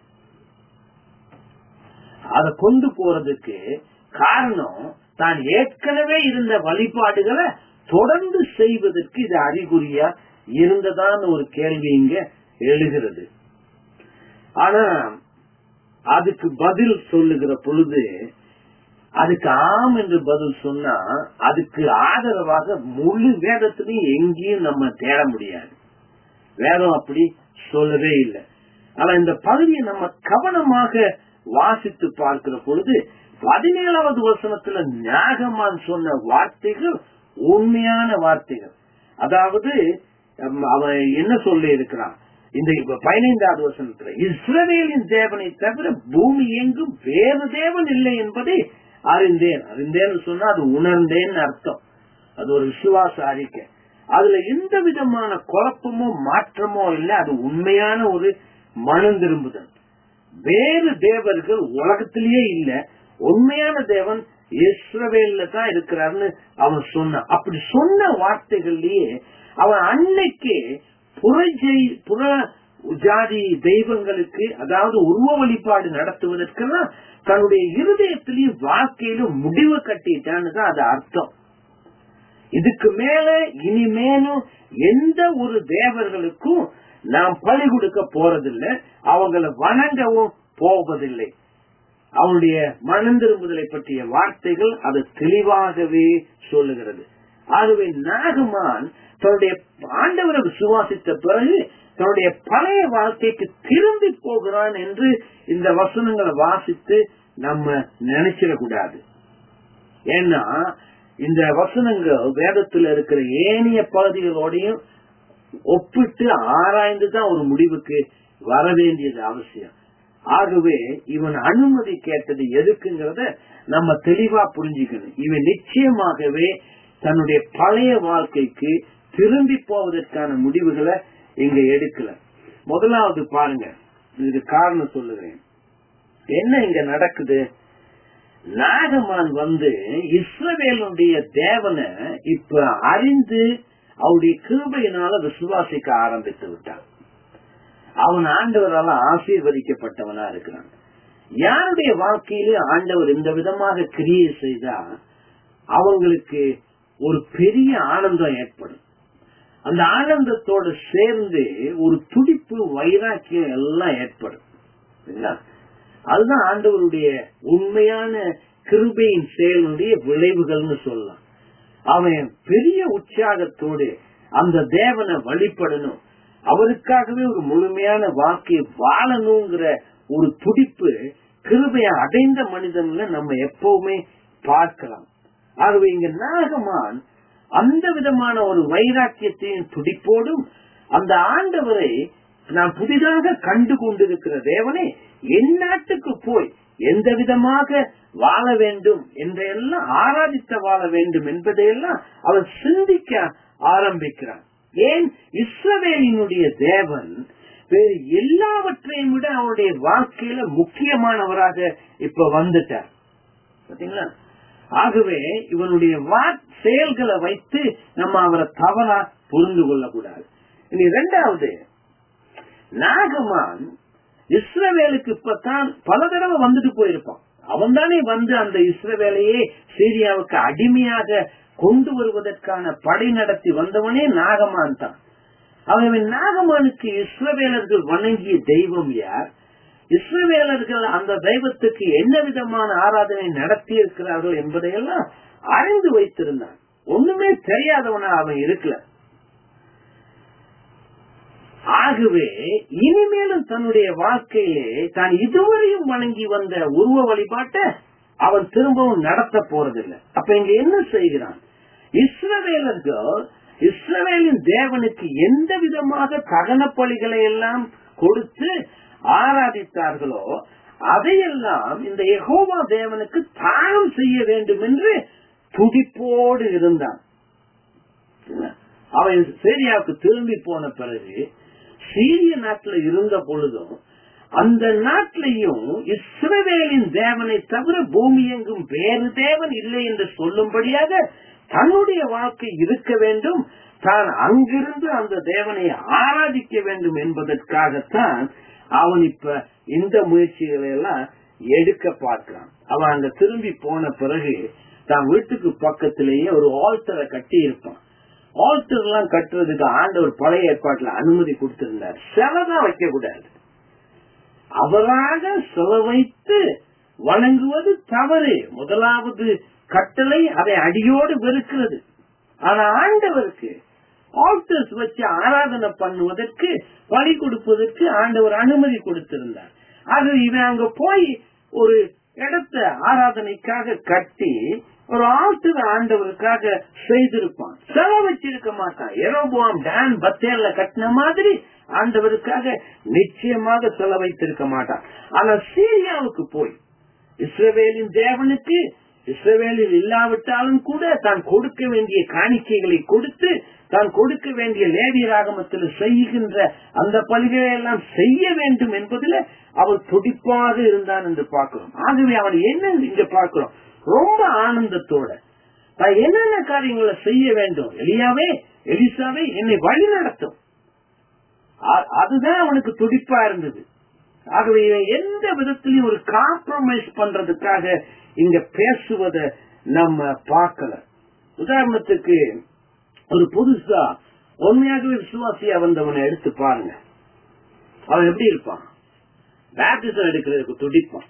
A: அதை கொண்டு போறதுக்கு காரணம் தான் ஏற்கனவே இருந்த வழிபாடுகளை தொடர்ந்து செய்வதற்கு இது அறிகுறியா இருந்ததான ஒரு கேள்வி இங்க எழுகிறது ஆனா அதுக்கு பதில் சொல்லுகிற பொழுது அதுக்கு ஆம் என்று பதில் சொன்னா அதுக்கு ஆதரவாக முழு வேதத்திலையும் எங்கேயும் நம்ம தேட முடியாது வேதம் அப்படி சொல்லவே இல்லை ஆனா இந்த பகுதியை நம்ம கவனமாக வாசித்து பார்க்கிற பொழுது பதினேழாவது வசனத்துல ஞாகமான் சொன்ன வார்த்தைகள் உண்மையான வார்த்தைகள் அதாவது ஹம், அவன் என்ன சொல்லி இருக்கிறான் இந்த இப்ப பதினைந்தாவது வசனத்துல இஸ்ரவேலின் தேவனை தவிர பூமி எங்கும் வேறு தேவன் இல்லை என்பதை அறிந்தேன் அறிந்தேன்னு சொன்னா அது உணர்ந்தேன்னு அர்த்தம் அது ஒரு விசுவாச அறிக்கை அதுல எந்த விதமான குழப்பமோ மாற்றமோ இல்லை அது உண்மையான ஒரு மனம் திரும்புதல் வேறு தேவர்கள் உலகத்திலேயே இல்ல உண்மையான தேவன் இஸ்ரவேல்ல தான் இருக்கிறார்னு அவன் சொன்னான் அப்படி சொன்ன வார்த்தைகள்லயே அவன் அன்னைக்கு புற ஜெய்- புற ஜாதி தெய்வங்களுக்கு அதாவது உருவ வழிபாடு நடத்துவதற்கெல்லாம் தன்னுடைய இருதயத்திலையும் வாழ்க்கையிலும் முடிவு கட்டிட்டான்னு தான் அது அர்த்தம் இதுக்கு மேல இனிமேலும் எந்த ஒரு தேவர்களுக்கும் நாம் பலி கொடுக்க போறதில்லை அவங்கள வணங்கவும் போவதில்லை அவனுடைய மனம் திரும்புதலை பற்றிய வார்த்தைகள் அது தெளிவாகவே சொல்லுகிறது ஆகவே நாகமான் தன்னுடைய ஆண்டவரை விசுவாசித்த பிறகு தன்னுடைய பழைய வாழ்க்கைக்கு திரும்பி போகிறான் என்று இந்த வசனங்களை வாசித்து நம்ம நினைச்சிடக்கூடாது ஏன்னா இந்த வசனங்கள் வேதத்துல இருக்கிற ஏனைய பகுதிகளோடையும் ஒப்பிட்டு ஆராய்ந்து தான் ஒரு முடிவுக்கு வர வேண்டியது அவசியம் ஆகவே இவன் அனுமதி கேட்டது எதுக்குங்கிறத நம்ம தெளிவா புரிஞ்சுக்கணும் இவன் நிச்சயமாகவே தன்னுடைய பழைய வாழ்க்கைக்கு திரும்பி போவதற்கான முடிவுகளை இங்க எடுக்கல முதலாவது பாருங்க இதுக்கு காரணம் சொல்லுகிறேன் என்ன இங்க நடக்குது நாகமான் வந்து இஸ்ரவேலுடைய தேவனை இப்ப அறிந்து அவருடைய கிருபையினால விசுவாசிக்க ஆரம்பித்து விட்டான் அவன் ஆண்டவரால் ஆசீர்வதிக்கப்பட்டவனா இருக்கிறான் யாருடைய வாழ்க்கையிலே ஆண்டவர் இந்த விதமாக கிரியை செய்தா அவங்களுக்கு ஒரு பெரிய ஆனந்தம் ஏற்படும் அந்த ஆனந்தத்தோடு சேர்ந்து ஒரு துடிப்பு வைராக்கியம் எல்லாம் ஏற்படும் அதுதான் ஆண்டவருடைய உண்மையான கிருபையின் செயலுடைய விளைவுகள்னு சொல்லலாம் அவன் பெரிய உற்சாகத்தோடு அந்த தேவனை வழிபடணும் அவருக்காகவே ஒரு முழுமையான வாழ்க்கையை வாழணுங்கிற ஒரு துடிப்பு கிருபையை அடைந்த மனிதன்ல நம்ம எப்பவுமே பார்க்கலாம் ஆகவே இங்க நாகமான் அந்த விதமான ஒரு வைராக்கியத்தையும் துடிப்போடும் அந்த ஆண்டவரை நான் புதிதாக கண்டு கொண்டிருக்கிற தேவனே என் நாட்டுக்கு போய் எந்த விதமாக வாழ வேண்டும் என்றெல்லாம் ஆராதித்த வாழ வேண்டும் என்பதையெல்லாம் அவன் சிந்திக்க ஆரம்பிக்கிறான் ஏன் இஸ்ரவேலினுடைய தேவன் வேறு எல்லாவற்றையும் விட அவருடைய வாழ்க்கையில முக்கியமானவராக இப்ப வந்துட்டார் பாத்தீங்களா ஆகவே இவனுடைய செயல்களை வைத்து நம்ம அவரை தவறா புரிந்து கொள்ளக்கூடாது இனி இரண்டாவது நாகமான் இஸ்ரவேலுக்கு இப்பதான் பல தடவை வந்துட்டு போயிருப்பான் அவன் தானே வந்து அந்த இஸ்ரவேலையே சீரியாவுக்கு அடிமையாக கொண்டு வருவதற்கான படை நடத்தி வந்தவனே நாகமான் தான் அவன் நாகமானுக்கு இஸ்ரவேலர்கள் வணங்கிய தெய்வம் யார் இஸ்ரவேலர்கள் அந்த தெய்வத்துக்கு என்ன விதமான ஆராதனை நடத்தி இருக்கிறார்கள் என்பதையெல்லாம் அறிந்து வைத்திருந்தான் ஒண்ணுமே தெரியாதவனா அவன் இருக்கல ஆகவே இனிமேலும் தன்னுடைய வாழ்க்கையிலே தான் இதுவரையும் வணங்கி வந்த உருவ வழிபாட்டை அவன் திரும்பவும் நடத்த போறதில்லை அப்ப இங்க என்ன செய்கிறான் இஸ்ரவேலர்கள் இஸ்ரவேலின் தேவனுக்கு எந்த விதமாக தகன பலிகளை எல்லாம் கொடுத்து ஆராதித்தார்களோ அதையெல்லாம் இந்த எகோவா தேவனுக்கு தானம் செய்ய வேண்டும் என்று துடிப்போடு இருந்தான் அவன் சீரியாவுக்கு திரும்பி போன பிறகு சீரிய நாட்டில் இருந்த பொழுதும் அந்த நாட்டிலையும் இஸ்ரவேலின் தேவனை தவிர பூமி எங்கும் வேறு தேவன் இல்லை என்று சொல்லும்படியாக தன்னுடைய வாழ்க்கை இருக்க வேண்டும் தான் அங்கிருந்து அந்த தேவனை ஆராதிக்க வேண்டும் என்பதற்காகத்தான் அவன் இப்ப இந்த முயற்சிகளை எல்லாம் எடுக்க பார்க்கிறான் அவன் அங்க திரும்பி போன பிறகு தான் வீட்டுக்கு பக்கத்திலேயே ஒரு ஆல்டரை கட்டி இருப்பான் ஆல்டர் எல்லாம் கட்டுறதுக்கு ஆண்டவர் பழைய ஏற்பாட்டுல அனுமதி கொடுத்திருந்தார் செலதான் வைக்க கூடாது அவராக செலவைத்து வணங்குவது தவறு முதலாவது கட்டளை அதை அடியோடு வெறுக்கிறது ஆனா ஆண்டவருக்கு ஆல்டர்ஸ் வச்சு ஆராதனை பண்ணுவதற்கு வழி கொடுப்பதற்கு ஆண்டவர் அனுமதி கொடுத்திருந்தார் அது இவன் அங்க போய் ஒரு இடத்த ஆராதனைக்காக கட்டி ஒரு ஆல்டர் ஆண்டவருக்காக செய்திருப்பான் செலவு வச்சிருக்க மாட்டான் எரோபோம் டான் பத்தேர்ல கட்டின மாதிரி ஆண்டவருக்காக நிச்சயமாக செலவைத்திருக்க மாட்டான் ஆனா சீரியாவுக்கு போய் இஸ்ரவேலின் தேவனுக்கு இஸ்ரவேலில் இல்லாவிட்டாலும் கூட தான் கொடுக்க வேண்டிய காணிக்கைகளை கொடுத்து தான் கொடுக்க வேண்டிய லேடி ராகமத்தில் செய்கின்ற அந்த பலிகளை எல்லாம் செய்ய வேண்டும் என்பதில் அவர் துடிப்பாக இருந்தான் என்று பார்க்கிறோம் ஆகவே அவன் என்ன இங்க பார்க்கிறோம் ரொம்ப ஆனந்தத்தோட தான் என்னென்ன காரியங்களை செய்ய வேண்டும் எலியாவே எலிசாவே என்னை வழி நடத்தும் அதுதான் அவனுக்கு துடிப்பா இருந்தது ஆகவே எந்த விதத்திலையும் ஒரு காம்ப்ரமைஸ் பண்றதுக்காக இங்க பேசுவத நம்ம பார்க்கல உதாரணத்துக்கு ஒரு புதுசா உண்மையாகவே விசுவாசியா வந்தவனை எடுத்து பாருங்க அவன் எப்படி இருப்பான் பேப்டிசம் எடுக்கிறதுக்கு துடிப்பான்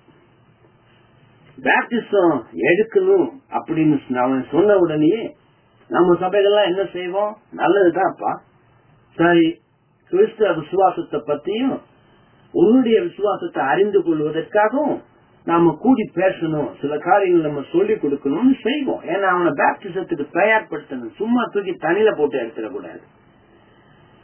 A: பேப்டிசம் எடுக்கணும் அப்படின்னு அவன் சொன்ன உடனே நம்ம சபைகள்லாம் என்ன செய்வோம் நல்லதுதான்ப்பா சரி கிறிஸ்தவ விசுவாசத்தை பத்தியும் உன்னுடைய விசுவாசத்தை அறிந்து கொள்வதற்காகவும் நாம கூடி பேசணும் சில காரியங்கள் நம்ம சொல்லிக் கொடுக்கணும்னு செய்வோம் ஏன்னா அவனை பேப்டிசத்துக்கு தயார்படுத்தணும் சும்மா தூக்கி தனியில போட்டு எடுத்துடக்கூடாது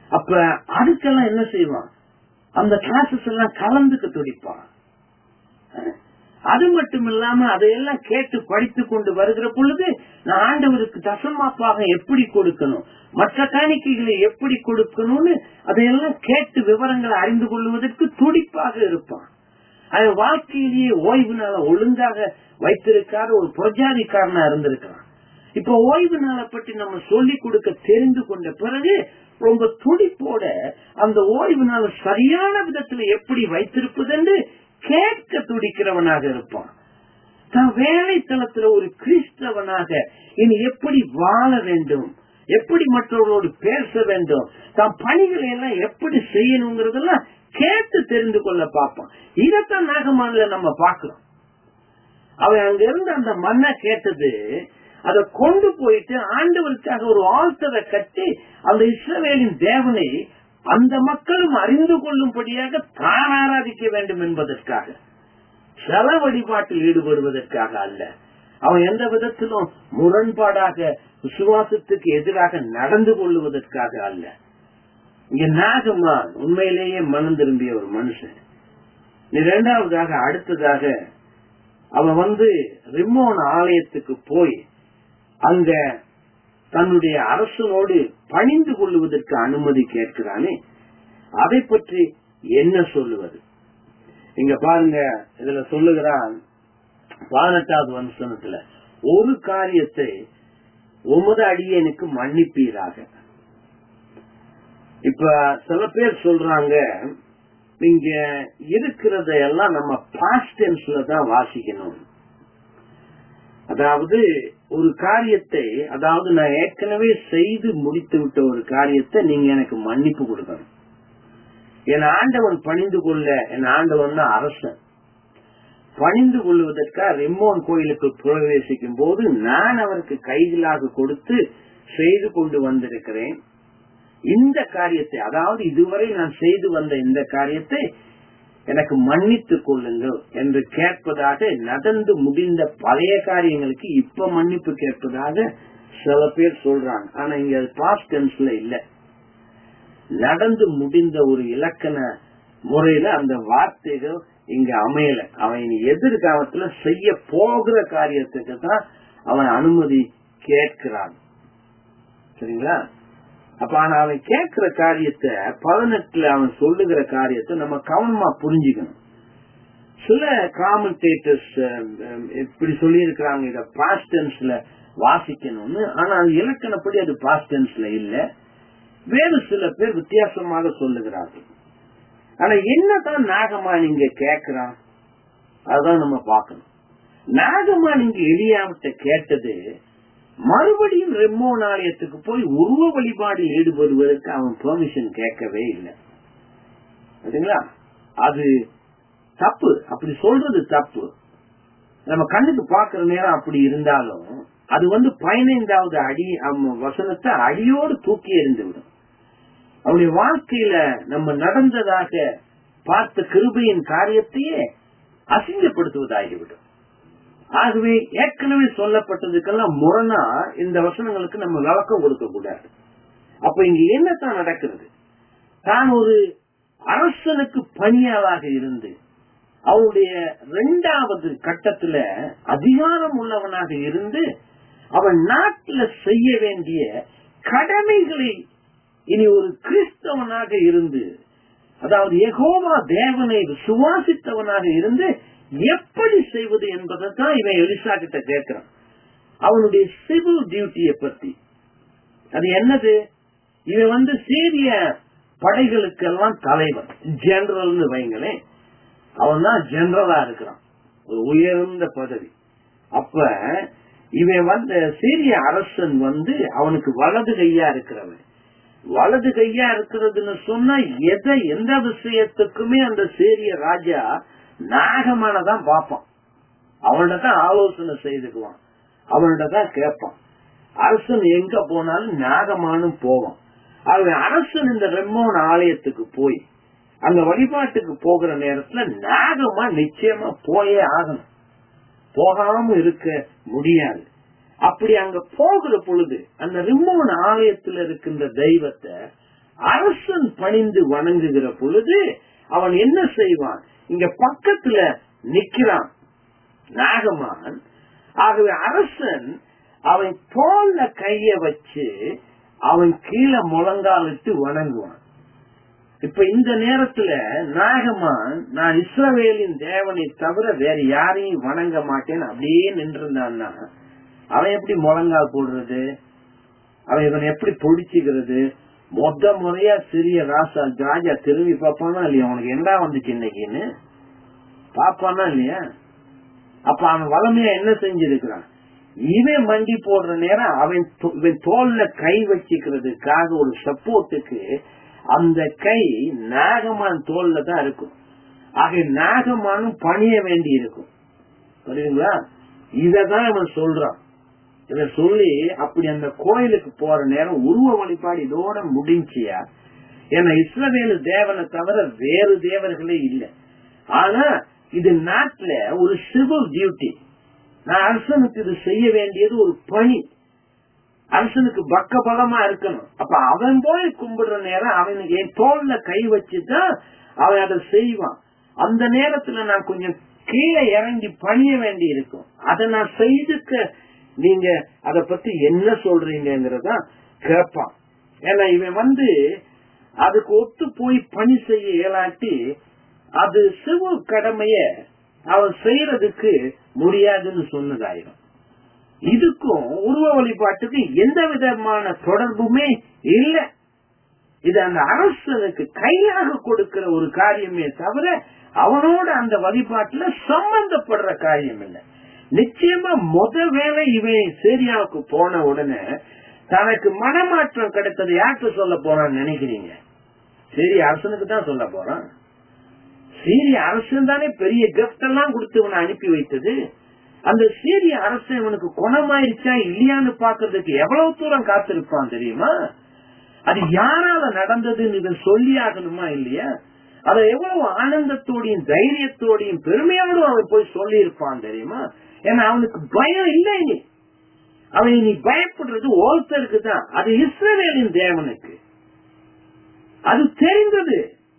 A: அப்ப அதுக்கெல்லாம் என்ன செய்வான் அந்த கிளாஸஸ் எல்லாம் கலந்துக்க துடிப்பான் அது மட்டும் இல்லாம அதையெல்லாம் கேட்டு படித்து கொண்டு வருகிற பொழுது நான் ஆண்டவருக்கு தசமாப்பாக எப்படி கொடுக்கணும் மற்ற காணிக்கைகளை எப்படி கொடுக்கணும்னு அதையெல்லாம் கேட்டு விவரங்களை அறிந்து கொள்வதற்கு துடிப்பாக இருப்பான் அது வாழ்க்கையிலேயே ஓய்வு நாள ஒழுங்காக வைத்திருக்காத ஒரு பிரஜாதிக்காரனா இருந்திருக்கிறான் இப்ப ஓய்வு நாளை பற்றி நம்ம சொல்லி கொடுக்க தெரிந்து கொண்ட பிறகு ரொம்ப துடிப்போட அந்த ஓய்வு நாள் சரியான விதத்துல எப்படி வைத்திருப்பது என்று கேட்க துடிக்கிறவனாக இருப்பான் தான் வேலை தளத்துல ஒரு கிறிஸ்தவனாக இனி எப்படி வாழ வேண்டும் எப்படி மற்றவர்களோடு பேச வேண்டும் தான் பணிகளை எல்லாம் எப்படி செய்யணுங்கிறதெல்லாம் கேட்டு தெரிந்து கொள்ள பார்ப்பான் இதைத்தான் நாகமான்ல நம்ம பார்க்கிறோம் அவன் அங்க இருந்து அந்த மண்ணை கேட்டது அதை கொண்டு போயிட்டு ஆண்டவருக்காக ஒரு ஆழ்த்தரை கட்டி அந்த இஸ்ரவேலின் தேவனை அந்த மக்களும் அறிந்து கொள்ளும்படியாக தான் ஆராதிக்க வேண்டும் என்பதற்காக செல வழிபாட்டில் ஈடுபடுவதற்காக அல்ல அவன் எந்த விதத்திலும் முரண்பாடாக விசுவாசத்துக்கு எதிராக நடந்து கொள்ளுவதற்காக அல்ல இங்க நாகமான் உண்மையிலேயே மனம் திரும்பிய ஒரு மனுஷன் இரண்டாவதாக அடுத்ததாக அவன் வந்து ரிம்மோன் ஆலயத்துக்கு போய் அங்க தன்னுடைய அரசனோடு பணிந்து கொள்ளுவதற்கு அனுமதி கேட்கிறானே அதை பற்றி என்ன சொல்லுவது இங்க பாருங்க இதுல சொல்லுகிறான் பதினெட்டாவது வம்சனத்துல ஒரு காரியத்தை உமது அடியனுக்கு மன்னிப்பீராக இப்ப சில பேர் சொல்றாங்க இங்க இருக்கிறத எல்லாம் நம்ம பாஸ்ட் டென்ஸ்ல தான் வாசிக்கணும் அதாவது ஒரு காரியத்தை அதாவது நான் ஏற்கனவே செய்து முடித்து விட்ட ஒரு காரியத்தை நீங்க எனக்கு மன்னிப்பு கொடுக்கணும் என் ஆண்டவன் பணிந்து கொள்ள என் ஆண்டவன் தான் அரசன் பணிந்து கொள்வதற்காக ரெம்மோன் கோயிலுக்கு பிரவேசிக்கும் போது நான் அவருக்கு கைகளாக கொடுத்து செய்து கொண்டு வந்திருக்கிறேன் இந்த காரியத்தை அதாவது இதுவரை நான் செய்து வந்த இந்த காரியத்தை எனக்கு மன்னித்துக் கொள்ளுங்கள் என்று கேட்பதாக நடந்து முடிந்த பழைய காரியங்களுக்கு இப்ப மன்னிப்பு கேட்பதாக சில பேர் சொல்றாங்க ஆனா இங்க அது பாஸ்ட் டென்ஸ்ல இல்ல நடந்து முடிந்த ஒரு இலக்கண முறையில அந்த வார்த்தைகள் இங்க அமையல அவன் இனி எதிர்காலத்துல செய்ய போகிற காரியத்துக்கு தான் அவன் அனுமதி கேட்கிறான் சரிங்களா அப்ப ஆனா அவன் கேட்கிற காரியத்தை பதினெட்டுல அவன் சொல்லுகிற காரியத்தை நம்ம கவனமா புரிஞ்சுக்கணும் சில காமெண்டேட்டர்ஸ் இப்படி சொல்லி இருக்கிறாங்க இத பாஸ்டன்ஸ்ல வாசிக்கணும்னு ஆனா அது இலக்கணப்படி அது பாஸ்டன்ஸ்ல இல்ல வேறு சில பேர் வித்தியாசமாக சொல்லுகிறார்கள் ஆனா என்னதான் நாகமா நீங்க கேக்குறான் அதுதான் நம்ம பார்க்கணும் நாகமா நீங்க எளியாவிட்ட கேட்டது மறுபடியும் ரெம்மோன் ஆலயத்துக்கு போய் உருவ வழிபாடில் ஈடுபடுவதற்கு அவன் பெர்மிஷன் கேட்கவே இல்லை சரிங்களா அது தப்பு அப்படி சொல்றது தப்பு நம்ம கண்ணுக்கு பாக்குற நேரம் அப்படி இருந்தாலும் அது வந்து பதினைந்தாவது அடி வசனத்தை அடியோடு தூக்கி எறிந்து விடும் அவனுடைய வாழ்க்கையில நம்ம நடந்ததாக பார்த்த கிருபையின் காரியத்தையே அசிங்கப்படுத்துவதாகிவிடும் ஆகவே ஏற்கனவே சொல்லப்பட்டதுக்கெல்லாம் முரணா இந்த வசனங்களுக்கு நம்ம விளக்கம் கொடுக்க கூடாது அப்ப இங்க என்னத்தான் நடக்கிறது தான் ஒரு அரசனுக்கு பணியாளாக இருந்து அவருடைய இரண்டாவது கட்டத்துல அதிகாரம் உள்ளவனாக இருந்து அவன் நாட்டில் செய்ய வேண்டிய கடமைகளை இனி ஒரு கிறிஸ்தவனாக இருந்து அதாவது எகோவா தேவனை சுவாசித்தவனாக இருந்து எப்படி செய்வது என்பதை தான் இவன் எலிசா கிட்ட கேட்கிறான் அவனுடைய சிவில் டியூட்டியை பத்தி அது என்னது இவன் வந்து சீரிய படைகளுக்கெல்லாம் தலைவர் ஜெனரல்னு வைங்களேன் அவன் தான் ஜெனரலா இருக்கிறான் ஒரு உயர்ந்த பதவி அப்ப இவன் வந்து சீரிய அரசன் வந்து அவனுக்கு வலது கையா இருக்கிறவன் வலது கையா இருக்கிறதுன்னு சொன்னா எதை எந்த விஷயத்துக்குமே அந்த சீரிய ராஜா நாகமானதான் பார்ப்பான் அவன்கிட்ட தான் ஆலோசனை செய்துக்குவான் அவன்கிட்ட தான் கேட்பான் அரசன் எங்க போனாலும் நாகமானும் போவான் அவன் அரசன் இந்த ரெம்மோன் ஆலயத்துக்கு போய் அந்த வழிபாட்டுக்கு போகிற நேரத்துல நாகமா நிச்சயமா போயே ஆகணும் போகாம இருக்க முடியாது அப்படி அங்க போகிற பொழுது அந்த ரிம்மோன் ஆலயத்தில் இருக்கின்ற தெய்வத்தை அரசன் பணிந்து வணங்குகிற பொழுது அவன் என்ன செய்வான் இங்க பக்கத்துல நிக்கிறான் நாகமான் ஆகவே அரசன் அவன் தோல்ல கைய வச்சு அவன் கீழே முழங்காலிட்டு வணங்குவான் இப்ப இந்த நேரத்துல நாகமான் நான் இஸ்ரவேலின் தேவனை தவிர வேற யாரையும் வணங்க மாட்டேன் அப்படியே நின்றிருந்தான்னா அவன் எப்படி முழங்கால் போடுறது அவன் இவன் எப்படி பொடிச்சுக்கிறது மொத்த முறையா சிறிய ராசா ராஜா திரும்பி பாப்பானா இல்லையா உனக்கு என்னடா வந்துச்சு இன்னைக்குன்னு பாப்பானா இல்லையா அப்ப அவன் வளமையா என்ன செஞ்சிருக்கிறான் இவன் மண்டி போடுற நேரம் அவன் தோ- இவன் தோல்ல கை வச்சுக்கிறதுக்காக ஒரு சப்போர்ட்டுக்கு அந்த கை நாகமான் தோல்ல தான் இருக்கும் ஆக நாகமானும் பணிய வேண்டி இருக்கும் புரியுதுங்களா இததான் இவன் சொல்றான் இத சொல்லி அப்படி அந்த கோயிலுக்கு போற நேரம் உருவ வழிபாடு இதோட முடிஞ்சியா ஏன்னா இஸ்ரவேலு தேவனை தவிர வேறு தேவர்களே இல்லை ஆனா இது நாட்டுல ஒரு சிவில் டியூட்டி நான் அரசனுக்கு இது செய்ய வேண்டியது ஒரு பணி அரசனுக்கு பக்க பலமா இருக்கணும் அப்ப அவன் போய் கும்பிடுற நேரம் அவனுக்கு என் தோல்ல கை வச்சுதான் அவன் அதை செய்வான் அந்த நேரத்துல நான் கொஞ்சம் கீழே இறங்கி பணிய வேண்டி இருக்கும் அதை நான் செய்துக்க நீங்க அத பத்தி என்ன சொல்றீங்கிறத கேட்பான் ஏன்னா இவன் வந்து அதுக்கு ஒத்து போய் பணி செய்ய இயலாட்டி அது சிவு கடமைய அவன் செய்யறதுக்கு முடியாதுன்னு சொன்னதாயிரும் இதுக்கும் உருவ வழிபாட்டுக்கு எந்த விதமான தொடர்புமே இல்ல இது அந்த அரசனுக்கு கையாக கொடுக்கிற ஒரு காரியமே தவிர அவனோட அந்த வழிபாட்டுல சம்பந்தப்படுற காரியம் இல்லை நிச்சயமா முத வேலை இவன் சீரியாவுக்கு போன உடனே தனக்கு மனமாற்றம் கிடைத்தது யாருக்கு சொல்ல போறான்னு நினைக்கிறீங்க சரி அரசனுக்கு தான் சொல்ல போறான் சீரிய அரசன் தானே பெரிய கிஃப்ட் எல்லாம் கொடுத்து இவனை அனுப்பி வைத்தது அந்த சீரிய அரசன் இவனுக்கு குணமாயிருச்சா இல்லையான்னு பாக்குறதுக்கு எவ்வளவு தூரம் காத்திருப்பான் தெரியுமா அது யாரால நடந்ததுன்னு இவன் சொல்லி ஆகணுமா இல்லையா அதை எவ்வளவு ஆனந்தத்தோடையும் தைரியத்தோடையும் பெருமையோடும் அவன் போய் சொல்லி இருப்பான் தெரியுமா ஏன்னா அவனுக்கு பயம் இல்லை இனி அவன் இனி பயப்படுறது ஒருத்தருக்கு தான் அது இஸ்ரவேலின் தேவனுக்கு அது தெரிந்தது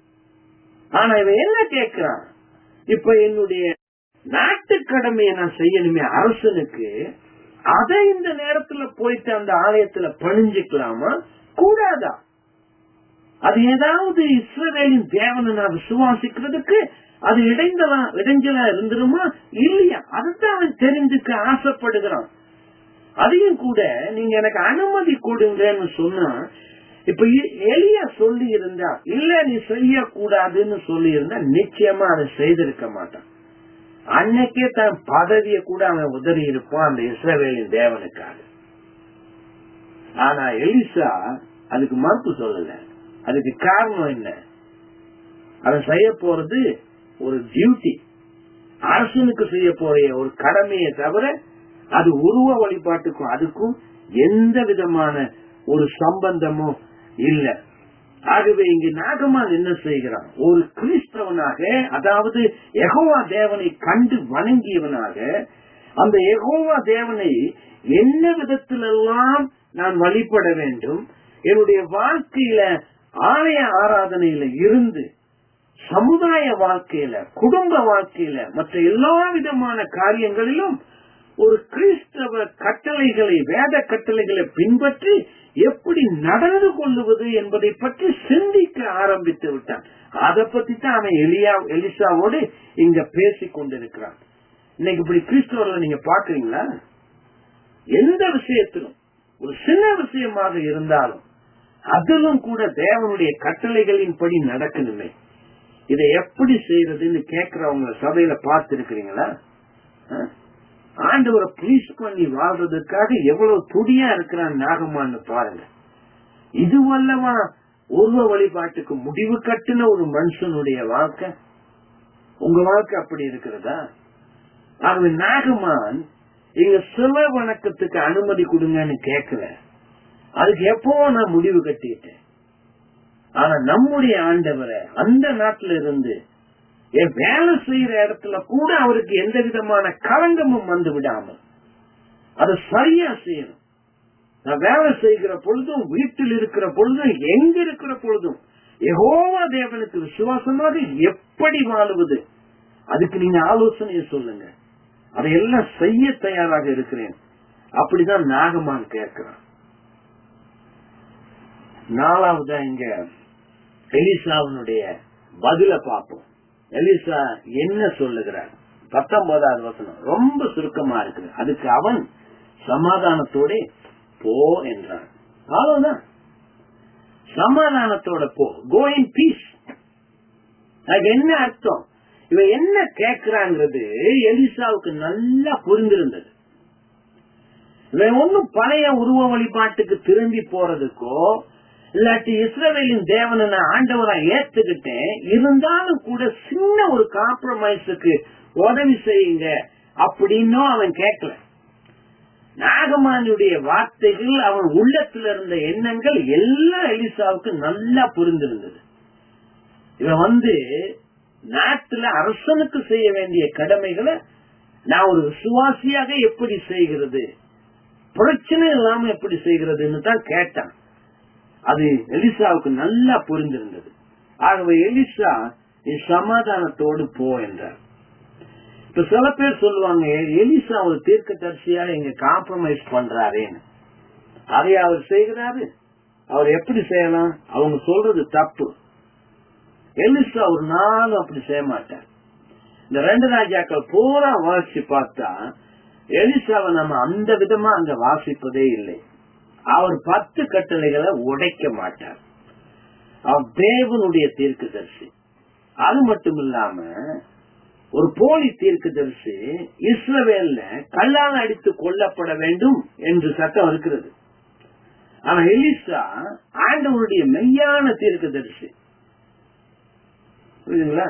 A: ஆனா இவன் என்ன கேட்கிறான் இப்ப என்னுடைய நாட்டு கடமையை நான் செய்யணுமே அரசனுக்கு அதை இந்த நேரத்துல போயிட்டு அந்த ஆலயத்துல பணிஞ்சுக்கலாமா கூடாதா அது ஏதாவது இஸ்ரவேலின் தேவனை நான் விசுவாசிக்கிறதுக்கு அது இடைந்தலா இடைஞ்சலா இருந்துருமா இல்லையா அதுதான் அவன் தெரிஞ்சுக்க ஆசைப்படுகிறான் அதையும் கூட நீங்க எனக்கு அனுமதி கொடுங்கன்னு சொன்னா இப்ப எ- எலியா சொல்லி இருந்தா இல்ல நீ செய்யக்கூடாதுன்னு சொல்லி இருந்தா நிச்சயமா அதை செய்திருக்க மாட்டான் அன்னைக்கே தன் பதவியை கூட அவன் உதறி இருப்பான் அந்த இஸ்ரவேலின் தேவனுக்காக ஆனா எலிசா அதுக்கு மறுப்பு சொல்லல அதுக்கு காரணம் என்ன அவன் செய்ய போறது ஒரு டியூட்டி அரசனுக்கு செய்ய போற ஒரு கடமையை தவிர அது உருவ வழிபாட்டுக்கும் அதுக்கும் எந்த விதமான ஒரு சம்பந்தமும் இல்ல ஆகவே இங்கு நாகமான் என்ன செய்கிறான் ஒரு கிறிஸ்தவனாக அதாவது எகோவா தேவனை கண்டு வணங்கியவனாக அந்த எகோவா தேவனை என்ன விதத்திலெல்லாம் நான் வழிபட வேண்டும் என்னுடைய வாழ்க்கையில ஆலய ஆராதனையில இருந்து சமுதாய வாழ்க்கையில குடும்ப வாழ்க்கையில மற்ற எல்லா விதமான காரியங்களிலும் ஒரு கிறிஸ்தவ கட்டளைகளை வேத கட்டளைகளை பின்பற்றி எப்படி நடந்து கொள்ளுவது என்பதை பற்றி சிந்திக்க ஆரம்பித்து விட்டான் அதை பத்தி தான் அவன் எலியா எலிசாவோடு இங்க பேசிக் கொண்டிருக்கிறான் இன்னைக்கு இப்படி கிறிஸ்தவர்களை நீங்க பாக்குறீங்களா எந்த விஷயத்திலும் ஒரு சின்ன விஷயமாக இருந்தாலும் அதிலும் கூட தேவனுடைய கட்டளைகளின்படி நடக்கணுமே இதை எப்படி செய்யறதுன்னு கேக்குறவங்க சபையில பார்த்து இருக்கிறீங்களா ஆண்டவரை ப்ளீஸ் பண்ணி வாழ்றதுக்காக எவ்வளவு துடியா இருக்கிறான் நாகமான்னு பாருங்க இது வல்லவா உருவ வழிபாட்டுக்கு முடிவு கட்டின ஒரு மனுஷனுடைய வாழ்க்கை உங்க வாழ்க்கை அப்படி இருக்கிறதா ஆகவே நாகமான் எங்க சில வணக்கத்துக்கு அனுமதி கொடுங்கன்னு கேட்கல அதுக்கு எப்பவோ நான் முடிவு கட்டிட்டேன் ஆனா நம்முடைய ஆண்டவரை அந்த நாட்டில இருந்து என் வேலை செய்யற இடத்துல கூட அவருக்கு எந்த விதமான களங்கமும் வந்து விடாமல் அதை சரியா செய்யணும் நான் வேலை செய்கிற பொழுதும் வீட்டில் இருக்கிற பொழுதும் எங்க இருக்கிற பொழுதும் யெகோவா தேவனுக்கு விசுவாசமாக எப்படி வாழுவது அதுக்கு நீங்க ஆலோசனையை சொல்லுங்க அதையெல்லாம் செய்ய தயாராக இருக்கிறேன் அப்படிதான் நாகமான் கேட்கிறான் நாலாவதா இங்க எலிசாவினுடைய பதில பார்ப்போம் எலிசா என்ன சொல்லுகிறார் பத்தொன்பதாவது வசனம் ரொம்ப சுருக்கமா இருக்குது அதுக்கு அவன் சமாதானத்தோட போ என்றான் அவ்வளவுதான் சமாதானத்தோட போ கோ இன் பீஸ் அது என்ன அர்த்தம் இவன் என்ன கேட்கிறாங்கிறது எலிசாவுக்கு நல்லா புரிந்திருந்தது இவன் ஒன்னும் பழைய உருவ வழிபாட்டுக்கு திரும்பி போறதுக்கோ இல்லாட்டி இஸ்ரவேலின் தேவனை நான் ஆண்டவரா ஏத்துக்கிட்டேன் இருந்தாலும் கூட சின்ன ஒரு காம்ப்ரமைஸுக்கு உதவி செய்யுங்க அப்படின்னும் அவன் கேட்கல நாகமானுடைய வார்த்தைகள் அவன் உள்ளத்துல இருந்த எண்ணங்கள் எல்லாம் எலிசாவுக்கு நல்லா புரிந்திருந்தது இவன் வந்து நாட்டுல அரசனுக்கு செய்ய வேண்டிய கடமைகளை நான் ஒரு விசுவாசியாக எப்படி செய்கிறது பிரச்சனை இல்லாம எப்படி செய்கிறதுன்னு தான் கேட்டான் அது எலிசாவுக்கு நல்லா புரிந்திருந்தது ஆகவே எலிசா நீ சமாதானத்தோடு போ என்றார் இப்ப சில பேர் சொல்லுவாங்க எலிசா ஒரு தீர்க்க தரிசியா இங்க காம்ப்ரமைஸ் பண்றாரேன்னு அதை அவர் செய்கிறாரு அவர் எப்படி செய்யலாம் அவங்க சொல்றது தப்பு எலிசா ஒரு நாளும் அப்படி செய்ய மாட்டார் இந்த ரெண்டு ராஜாக்கள் பூரா வாசிச்சு பார்த்தா எலிசாவை நம்ம அந்த விதமா அங்க வாசிப்பதே இல்லை அவர் பத்து கட்டளைகளை உடைக்க மாட்டார் அவர் தேவனுடைய தீர்க்கதரிசி அது மட்டும் இல்லாம ஒரு போலி தீர்க்கதரிசி இஸ்ரவேல்ல கல்லால் அடித்து கொல்லப்பட வேண்டும் என்று சட்டம் இருக்கிறது ஆனா எலிசா ஆண்டவருடைய மெய்யான தீர்க்கதரிசி புரியுதுங்களா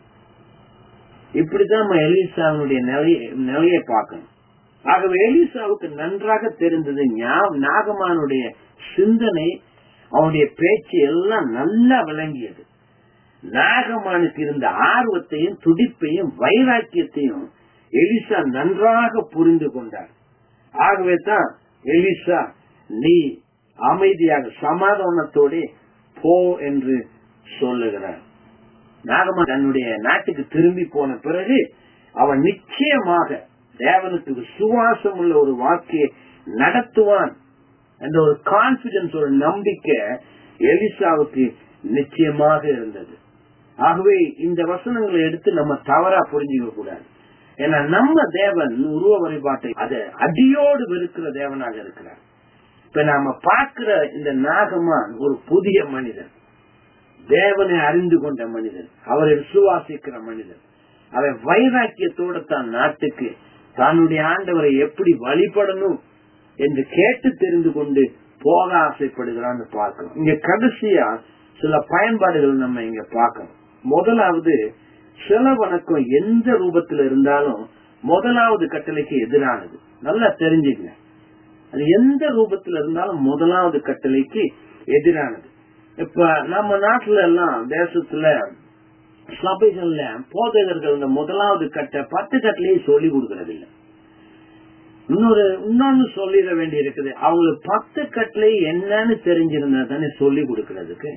A: இப்படித்தான் நம்ம எலிசாவுடைய நிலைய நிலையை பார்க்கணும் ஆகவே எலிசாவுக்கு நன்றாக தெரிந்தது நாகமானுடைய சிந்தனை அவனுடைய பேச்சு எல்லாம் நல்லா விளங்கியது நாகமானுக்கு இருந்த ஆர்வத்தையும் துடிப்பையும் வைராக்கியத்தையும் எலிசா நன்றாக புரிந்து கொண்டார் ஆகவே தான் எலிசா நீ அமைதியாக சமாதானத்தோட போ என்று சொல்லுகிறார் நாகமான் தன்னுடைய நாட்டுக்கு திரும்பி போன பிறகு அவன் நிச்சயமாக தேவனுக்கு விசுவாசம் உள்ள ஒரு வாழ்க்கையை நடத்துவான் என்ற ஒரு கான்பிடன்ஸ் ஒரு நம்பிக்கை எலிசாவுக்கு நிச்சயமாக இருந்தது ஆகவே இந்த வசனங்களை எடுத்து நம்ம தவறா புரிஞ்சுக்க கூடாது ஏன்னா நம்ம தேவன் உருவ வழிபாட்டை அதை அடியோடு வெறுக்கிற தேவனாக இருக்கிறார் இப்ப நாம பார்க்கிற இந்த நாகமான் ஒரு புதிய மனிதன் தேவனை அறிந்து கொண்ட மனிதன் அவரை விசுவாசிக்கிற மனிதன் அவன் வைராக்கியத்தோட தான் நாட்டுக்கு தன்னுடைய ஆண்டவரை எப்படி வழிபடணும் என்று கேட்டு தெரிந்து கொண்டு போக ஆசைப்படுகிறான்னு பார்க்கணும் இங்க கடைசியா சில பயன்பாடுகள் நம்ம இங்க பார்க்கணும் முதலாவது சில வணக்கம் எந்த ரூபத்தில் இருந்தாலும் முதலாவது கட்டளைக்கு எதிரானது நல்லா தெரிஞ்சுக்கங்க அது எந்த ரூபத்தில் இருந்தாலும் முதலாவது கட்டளைக்கு எதிரானது இப்ப நம்ம நாட்டுல எல்லாம் தேசத்துல சபைகள்ல போதகர்கள் இந்த முதலாவது கட்ட பத்து கட்டளையை சொல்லி கொடுக்கறது இல்ல இன்னொரு இன்னொன்னு சொல்லிட வேண்டி இருக்குது அவங்களுக்கு பத்து கட்டளை என்னன்னு தெரிஞ்சிருந்தா தானே சொல்லி கொடுக்கறதுக்கு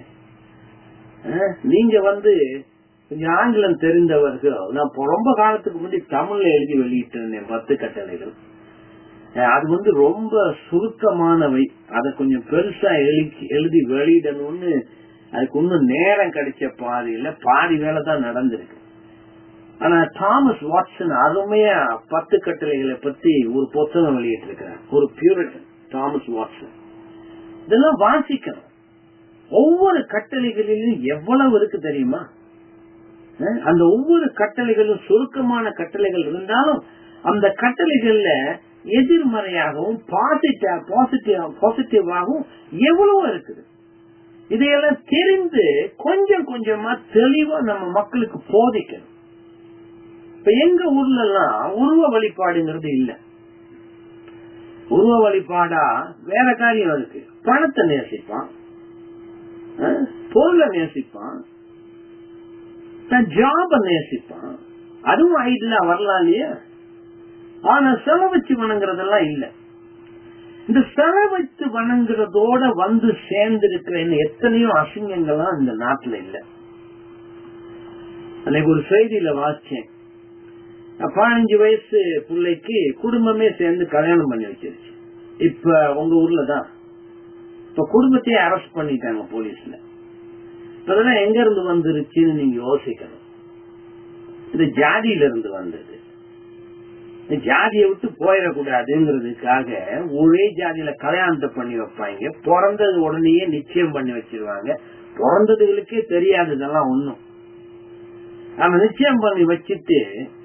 A: நீங்க வந்து கொஞ்சம் ஆங்கிலம் தெரிந்தவர்கள் நான் ரொம்ப காலத்துக்கு முன்னாடி தமிழ்ல எழுதி வெளியிட்டு இருந்தேன் பத்து கட்டளைகள் அது வந்து ரொம்ப சுருக்கமானவை அதை கொஞ்சம் பெருசா எழுதி எழுதி வெளியிடணும்னு அதுக்கு இன்னும் நேரம் கிடைச்ச பாதியில பாதி வேலை தான் நடந்திருக்கு ஆனா தாமஸ் வாட்சன் அருமையா பத்து கட்டளைகளை பத்தி ஒரு புத்தகம் வெளியிட்டு இருக்கிறார் ஒரு பியூரிட்டன் தாமஸ் வாட்சன் இதெல்லாம் வாசிக்கணும் ஒவ்வொரு கட்டளைகளிலும் எவ்வளவு இருக்கு தெரியுமா அந்த ஒவ்வொரு கட்டளைகளும் சுருக்கமான கட்டளைகள் இருந்தாலும் அந்த கட்டளைகள்ல எதிர்மறையாகவும் பாசிட்டிவ் பாசிட்டிவாகவும் எவ்வளவோ இருக்குது இதையெல்லாம் தெரிந்து கொஞ்சம் கொஞ்சமா தெளிவா நம்ம மக்களுக்கு போதிக்கணும் இப்ப எங்க ஊர்ல எல்லாம் உருவ வழிபாடுங்கிறது இல்ல உருவ வழிபாடா வேற காரியம் இருக்கு பணத்தை நேசிப்பான் பொருளை நேசிப்பான் தன் ஜாப நேசிப்பான் அதுவும் ஐடியா வரலாம் இல்லையா ஆனா செலவச்சு வணங்குறதெல்லாம் இல்ல இந்த சிலை வைத்து வணங்குறதோட வந்து சேர்ந்திருக்கிற இன்னும் எத்தனையோ அசிங்கங்கள்லாம் இந்த நாட்டுல இல்ல அன்னைக்கு ஒரு செய்தியில வாசிச்சேன் பதினஞ்சு வயசு பிள்ளைக்கு குடும்பமே சேர்ந்து கல்யாணம் பண்ணி வச்சிருச்சு இப்ப உங்க ஊர்ல தான் இப்ப குடும்பத்தையே அரெஸ்ட் பண்ணிட்டாங்க போலீஸ்ல அதெல்லாம் எங்க இருந்து வந்துருச்சுன்னு நீங்க யோசிக்கணும் இது ஜாதியில இருந்து வந்தது ஜாதியை விட்டு போயிடக்கூடாதுங்கிறதுக்காக ஒரே ஜாதியில கல்யாணத்தை பண்ணி வைப்பாங்க பிறந்தது உடனேயே நிச்சயம் பண்ணி வச்சிருவாங்க பிறந்ததுகளுக்கே தெரியாது இதெல்லாம் ஒண்ணும் நம்ம நிச்சயம் பண்ணி வச்சுட்டு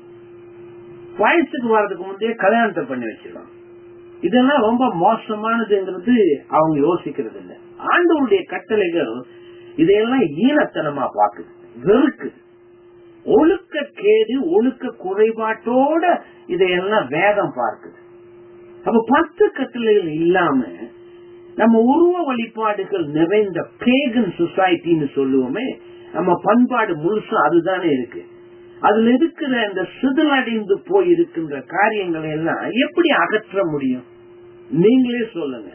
A: வயசுக்கு வர்றதுக்கு முந்தைய கல்யாணத்தை பண்ணி வச்சிருவாங்க இதெல்லாம் ரொம்ப மோசமானதுங்கிறது அவங்க யோசிக்கிறது இல்ல ஆண்டவருடைய கட்டளைகள் இதையெல்லாம் ஈனத்தனமா பாக்குது வெறுக்குது ஒழுக்க கேடு ஒழுக்க குறைபாட்டோட இதையெல்லாம் வேதம் பார்க்குது அப்ப பத்து கட்டளைகள் இல்லாம நம்ம உருவ வழிபாடுகள் நிறைந்த பேகன் சொசைட்டின்னு சொல்லுவோமே நம்ம பண்பாடு முழுசும் அதுதானே இருக்கு அதுல இருக்கிற இந்த சிதலடைந்து போய் இருக்கின்ற காரியங்களை எல்லாம் எப்படி அகற்ற முடியும் நீங்களே சொல்லுங்க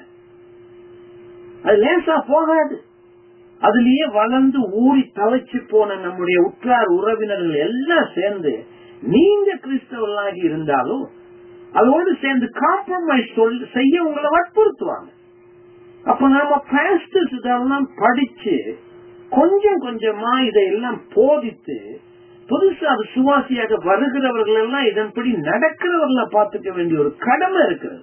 A: அது லேசா போகாது அதுலயே வளர்ந்து ஊறி தலைச்சு போன நம்முடைய உற்றார் உறவினர்கள் எல்லாம் சேர்ந்து நீங்க கிறிஸ்தவர்களாகி இருந்தாலும் அதோடு சேர்ந்து காம்ப்ரமைஸ் செய்ய உங்களை வற்புறுத்துவாங்க அப்ப நாம பாஸ்டர்ஸ் இதெல்லாம் படிச்சு கொஞ்சம் கொஞ்சமா இதையெல்லாம் போதித்து புதுசா அது சுவாசியாக வருகிறவர்கள் எல்லாம் இதன்படி நடக்கிறவர்களை பார்த்துக்க வேண்டிய ஒரு கடமை இருக்கிறது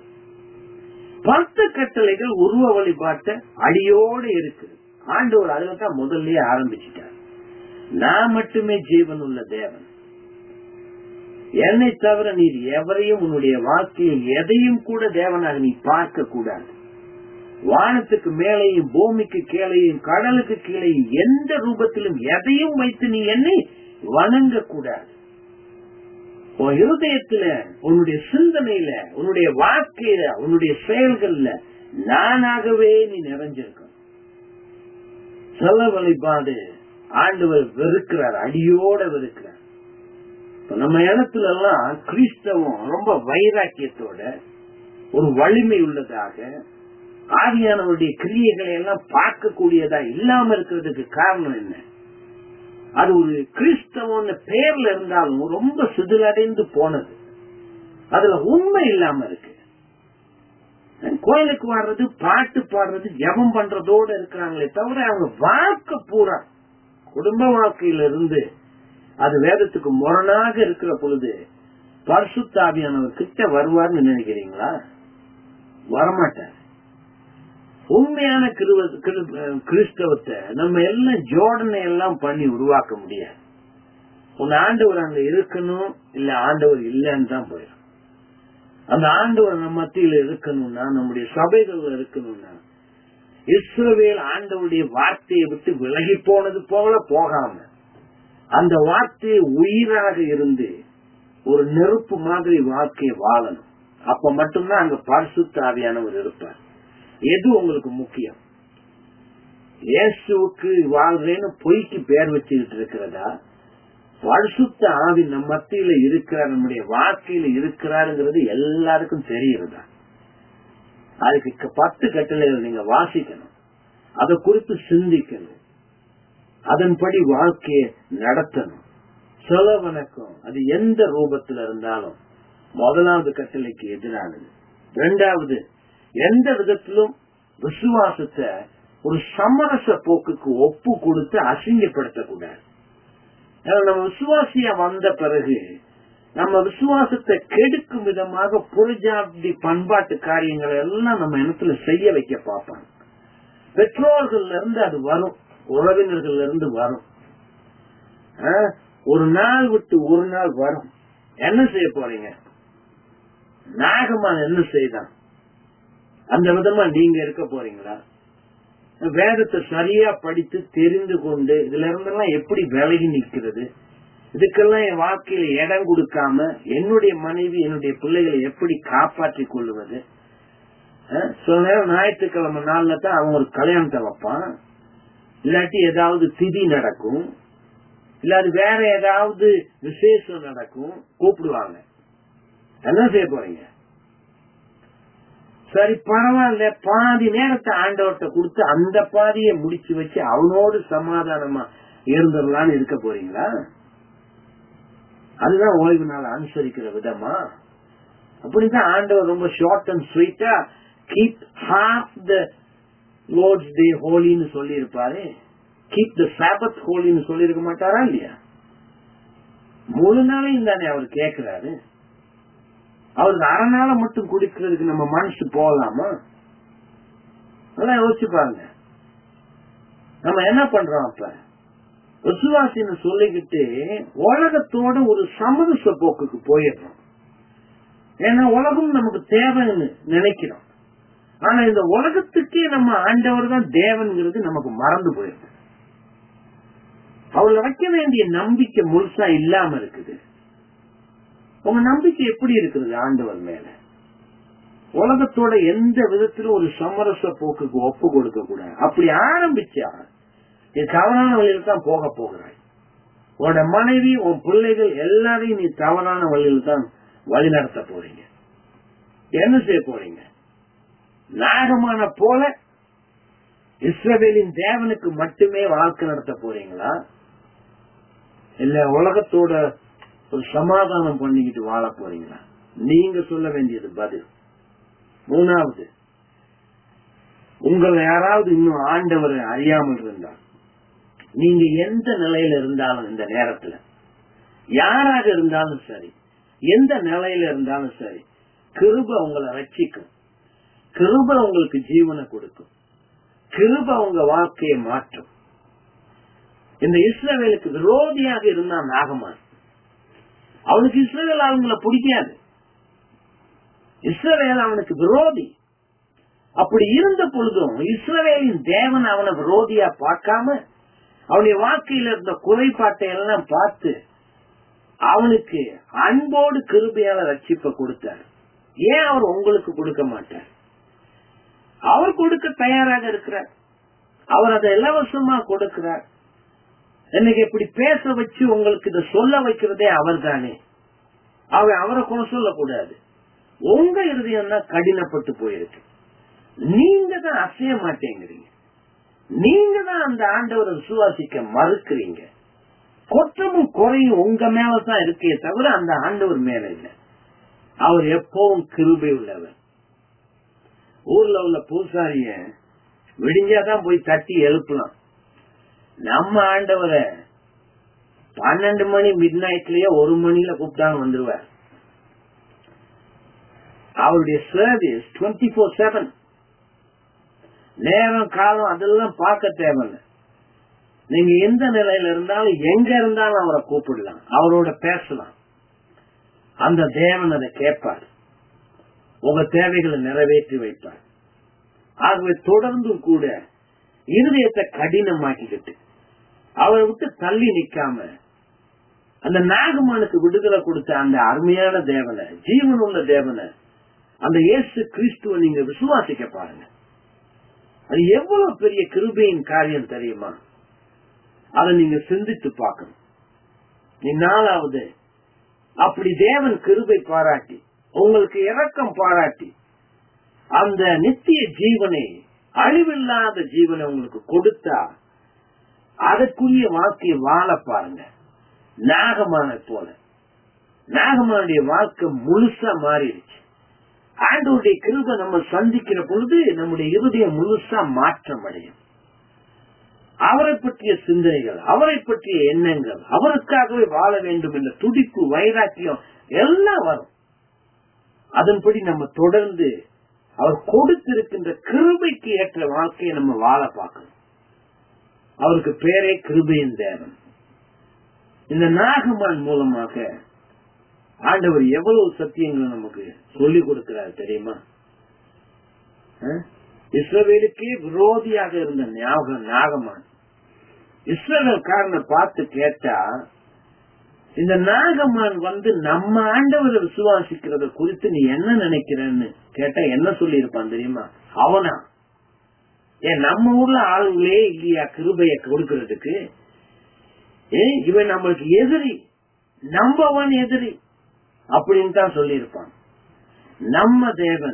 A: பத்து கட்டளைகள் உருவ வழிபாட்ட அடியோடு இருக்குது ஆண்டவர் அதுல தான் முதல்லயே ஆரம்பிச்சிட்டார் நான் மட்டுமே ஜீவன் உள்ள தேவன் என்னை தவிர நீர் எவரையும் உன்னுடைய வாழ்க்கையில் எதையும் கூட தேவனாக நீ பார்க்க கூடாது வானத்துக்கு மேலேயும் பூமிக்கு கீழையும் கடலுக்கு கீழே எந்த ரூபத்திலும் எதையும் வைத்து நீ என்னை வணங்க கூடாது உன் இருதயத்துல உன்னுடைய சிந்தனையில உன்னுடைய வாழ்க்கையில உன்னுடைய செயல்கள்ல நானாகவே நீ நிறைஞ்சிருக்க செல வழிபாடு ஆண்டவர் வெறுக்கிறார் அடியோட வெறுக்கிறார் நம்ம இடத்துல எல்லாம் கிறிஸ்தவம் ரொம்ப வைராக்கியத்தோட ஒரு வலிமை உள்ளதாக ஆவியானவருடைய கிரியைகளை எல்லாம் பார்க்கக்கூடியதா இல்லாம இருக்கிறதுக்கு காரணம் என்ன அது ஒரு கிறிஸ்தவம் பெயர்ல இருந்தாலும் ரொம்ப சிதிலடைந்து போனது அதுல உண்மை இல்லாம இருக்கு கோயிலுக்கு வர்றது பாட்டு பாடுறது ஜபம் பண்றதோட இருக்கிறாங்களே தவிர அவங்க வாழ்க்கை பூரா குடும்ப வாழ்க்கையில இருந்து அது வேதத்துக்கு முரணாக இருக்கிற பொழுது பரிசுத்தாவியானவர் கிட்ட வருவார்னு நினைக்கிறீங்களா வரமாட்டார் உண்மையான கிறிஸ்தவத்தை நம்ம எல்லாம் ஜோடனை எல்லாம் பண்ணி உருவாக்க முடியாது உன் ஆண்டவர் அங்க இருக்கணும் இல்ல ஆண்டவர் இல்லைன்னு தான் போயிடும் அந்த ஆண்டவர் நம்ம மத்தியில இருக்கணும்னா நம்முடைய சபைகள்ல இருக்கணும்னா இஸ்ரவேல் ஆண்டவருடைய வார்த்தையை விட்டு விலகி போனது போல போகாம அந்த வார்த்தையை உயிராக இருந்து ஒரு நெருப்பு மாதிரி வாழ்க்கையை வாழணும் அப்ப மட்டும்தான் அங்க பரிசுத்த ஆவியானவர் இருப்பார் எது உங்களுக்கு முக்கியம் இயேசுவுக்கு வாழ்றேன்னு பொய்க்கு பேர் வச்சுக்கிட்டு இருக்கிறதா பரிசுத்த ஆவி நம் மத்தியில இருக்கிறார் நம்முடைய வாழ்க்கையில இருக்கிறாருங்கிறது எல்லாருக்கும் தெரியுறதா அதுக்கு பத்து கட்டளைகள் நீங்க வாசிக்கணும் அதை குறித்து சிந்திக்கணும் அதன்படி வாழ்க்கையை நடத்தணும் சொல்ல வணக்கம் அது எந்த ரூபத்துல இருந்தாலும் முதலாவது கட்டளைக்கு எதிரானது இரண்டாவது எந்த விதத்திலும் விசுவாசத்தை ஒரு சமரச போக்குக்கு ஒப்பு கொடுத்து அசிங்கப்படுத்தக்கூடாது நம்ம விசுவாசியா வந்த பிறகு நம்ம விசுவாசத்தை கெடுக்கும் விதமாக புறஜாதி பண்பாட்டு காரியங்களை எல்லாம் நம்ம இனத்துல செய்ய வைக்க பார்ப்பாங்க பெற்றோர்கள்ல இருந்து அது வரும் உறவினர்கள்ல இருந்து வரும் ஒரு நாள் விட்டு ஒரு நாள் வரும் என்ன செய்ய போறீங்க நாகமான் என்ன செய்தான் அந்த விதமா நீங்க இருக்க போறீங்களா வேதத்தை சரியா படித்து தெரிந்து கொண்டு இதுல இருந்தெல்லாம் எப்படி விலகி நிற்கிறது இதுக்கெல்லாம் என் வாழ்க்கையில இடம் கொடுக்காம என்னுடைய மனைவி என்னுடைய பிள்ளைகளை எப்படி காப்பாற்றி கொள்ளுவது சில நேரம் ஞாயிற்றுக்கிழமை நாள்ல தான் அவன் ஒரு கல்யாணத்தை வைப்பான் இல்லாட்டி ஏதாவது திதி நடக்கும் இல்லாது வேற ஏதாவது விசேஷம் நடக்கும் கூப்பிடுவாங்க என்ன செய்ய போறீங்க சரி பரவாயில்ல பாதி நேரத்தை ஆண்டவர்கிட்ட கொடுத்து அந்த பாதியை முடிச்சு வச்சு அவனோடு சமாதானமா இருந்துடலான்னு இருக்க போறீங்களா அதுதான் ஓய்வு நாள் அனுசரிக்கிற விதமா அப்படிதான் ஆண்டவர் ரொம்ப ஷார்ட் அண்ட் ஸ்வீட்டா keep half the Lord's day ஹோலின்னு சொல்லி இருப்பாரு கீப் த சாபத் ஹோலின்னு சொல்லி இருக்க மாட்டாரா இல்லையா முழு நாளையும் தானே அவர் கேட்கிறாரு அவருக்கு அரை நாளை மட்டும் குடிக்கிறதுக்கு நம்ம மனசு போகலாமா நல்லா யோசிச்சு பாருங்க நம்ம என்ன பண்றோம் அப்ப விசுவாசின்னு சொல்லிக்கிட்டு உலகத்தோட ஒரு சமரச போக்குக்கு போயிடுறோம் ஏன்னா உலகம் நமக்கு தேவைன்னு நினைக்கிறோம் ஆனா இந்த உலகத்துக்கே நம்ம ஆண்டவர் தான் தேவன்கிறது நமக்கு மறந்து போயிருக்கு அவளை வைக்க வேண்டிய நம்பிக்கை முழுசா இல்லாம இருக்குது உங்க நம்பிக்கை எப்படி இருக்குது ஆண்டவர் மேல உலகத்தோட எந்த விதத்திலும் ஒரு சமரச போக்குக்கு ஒப்பு கொடுக்க கூடாது அப்படி ஆரம்பிச்சா நீ தவறான வழியில் தான் போக போகிறாய் உன்னோட மனைவி உன் பிள்ளைகள் எல்லாரையும் நீ தவறான வழியில் தான் வழி நடத்த போறீங்க என்ன செய்ய போறீங்க நாகமான போல இஸ்ரவேலின் தேவனுக்கு மட்டுமே வாழ்க்கை நடத்த போறீங்களா இல்ல உலகத்தோட ஒரு சமாதானம் பண்ணிக்கிட்டு வாழ போறீங்களா நீங்க சொல்ல வேண்டியது பதில் மூணாவது உங்களை யாராவது இன்னும் ஆண்டவரை அறியாமல் இருந்தால் நீங்க எந்த நிலையில இருந்தாலும் இந்த நேரத்துல யாராக இருந்தாலும் சரி எந்த நிலையில இருந்தாலும் சரி கிருப உங்களை ரட்சிக்கும் கிருப உங்களுக்கு ஜீவனை கொடுக்கும் கிருப உங்க வாழ்க்கையை மாற்றும் இந்த இஸ்ரவேலுக்கு விரோதியாக இருந்தான் நாகமான் அவனுக்கு இஸ்ரவேல் அவங்கள பிடிக்காது இஸ்ரவேல் அவனுக்கு விரோதி அப்படி இருந்த பொழுதும் இஸ்ரவேலின் தேவன் அவனை விரோதியா பார்க்காம அவனுடைய வாழ்க்கையில இருந்த குறைபாட்டை எல்லாம் பார்த்து அவனுக்கு அன்போடு கிருபையால ரட்சிப்ப கொடுத்தார் ஏன் அவர் உங்களுக்கு கொடுக்க மாட்டார் அவர் கொடுக்க தயாராக இருக்கிறார் அவர் அதை இலவசமா கொடுக்கிறார் இன்னைக்கு இப்படி பேச வச்சு உங்களுக்கு இதை சொல்ல வைக்கிறதே அவர் தானே அவன் அவரை கொண்டு சொல்லக்கூடாது உங்க இருதயம் தான் கடினப்பட்டு போயிருக்கு நீங்க தான் அசைய மாட்டேங்கிறீங்க நீங்க தான் அந்த ஆண்டவரை விசுவாசிக்க மறுக்கிறீங்க குற்றமும் குறையும் உங்க மேலதான் இருக்கே தவிர அந்த ஆண்டவர் மேல இல்ல அவர் எப்பவும் கிருபை உள்ளவர் ஊர்ல உள்ள பூசாரிய விடிஞ்சாதான் போய் தட்டி எழுப்பலாம் நம்ம ஆண்டவரை பன்னெண்டு மணி மிட் நைட்லயே ஒரு மணில கூப்பிட்டாங்க வந்துருவார் அவருடைய சர்வீஸ் டுவெண்ட்டி போர் செவன் நேரம் காலம் அதெல்லாம் பார்க்க தேவையில்ல நீங்க எந்த நிலையில இருந்தாலும் எங்க இருந்தாலும் அவரை கூப்பிடலாம் அவரோட பேசலாம் அந்த தேவன் அதை கேட்பார் உங்க தேவைகளை நிறைவேற்றி வைப்பார் ஆகவே தொடர்ந்தும் கூட இருதயத்தை கடினமாக்கிக்கிட்டு அவரை விட்டு தள்ளி நிக்காம அந்த நாகமானுக்கு விடுதலை கொடுத்த அந்த அருமையான தேவனை ஜீவன் உள்ள தேவனை அந்த இயேசு கிறிஸ்துவ நீங்க விசுவாசிக்க பாருங்க அது எவ்வளவு பெரிய கிருபையின் காரியம் தெரியுமா அதை நீங்க சிந்தித்து பார்க்கணும் நீ நாலாவது அப்படி தேவன் கிருபை பாராட்டி உங்களுக்கு இரக்கம் பாராட்டி அந்த நித்திய ஜீவனை அழிவில்லாத ஜீவனை உங்களுக்கு கொடுத்தா அதற்குரிய வாழ்க்கையை வாழ பாருங்க நாகமான போல நாகமானுடைய வாழ்க்கை முழுசா மாறிடுச்சு ஆண்டோடைய கிருபை நம்ம சந்திக்கிற பொழுது நம்முடைய இருதயம் முழுசா மாற்றம் அடையும் அவரை பற்றிய சிந்தனைகள் அவரை பற்றிய எண்ணங்கள் அவருக்காகவே வாழ வேண்டும் என்ற துடிப்பு வைராக்கியம் எல்லாம் வரும் அதன்படி நம்ம தொடர்ந்து அவர் கொடுத்திருக்கின்ற கிருபைக்கு ஏற்ற வாழ்க்கையை நம்ம வாழ பார்க்கணும் அவருக்கு பேரே கிருபையின் தேவன் இந்த நாகமான் மூலமாக ஆண்டவர் எவ்வளவு சத்தியங்களை நமக்கு சொல்லிக் கொடுக்கிறார் தெரியுமா இஸ்ரவேலுக்கே விரோதியாக இருந்த ஞாபகம் நாகமான் இஸ்ரவேல் காரனை பார்த்து கேட்டா இந்த நாகமான் வந்து நம்ம ஆண்டவரை விசுவாசிக்கிறத குறித்து நீ என்ன நினைக்கிறன்னு கேட்டா என்ன சொல்லி இருப்பான் தெரியுமா அவனா ஏன் நம்ம ஊர்ல ஆளுங்களே இல்லையா கிருபைய கொடுக்கறதுக்கு ஏன் இவன் நம்மளுக்கு எதிரி நம்பவன் எதிரி அப்படின்னு தான் சொல்லியிருப்பான் நம்ம தேவன்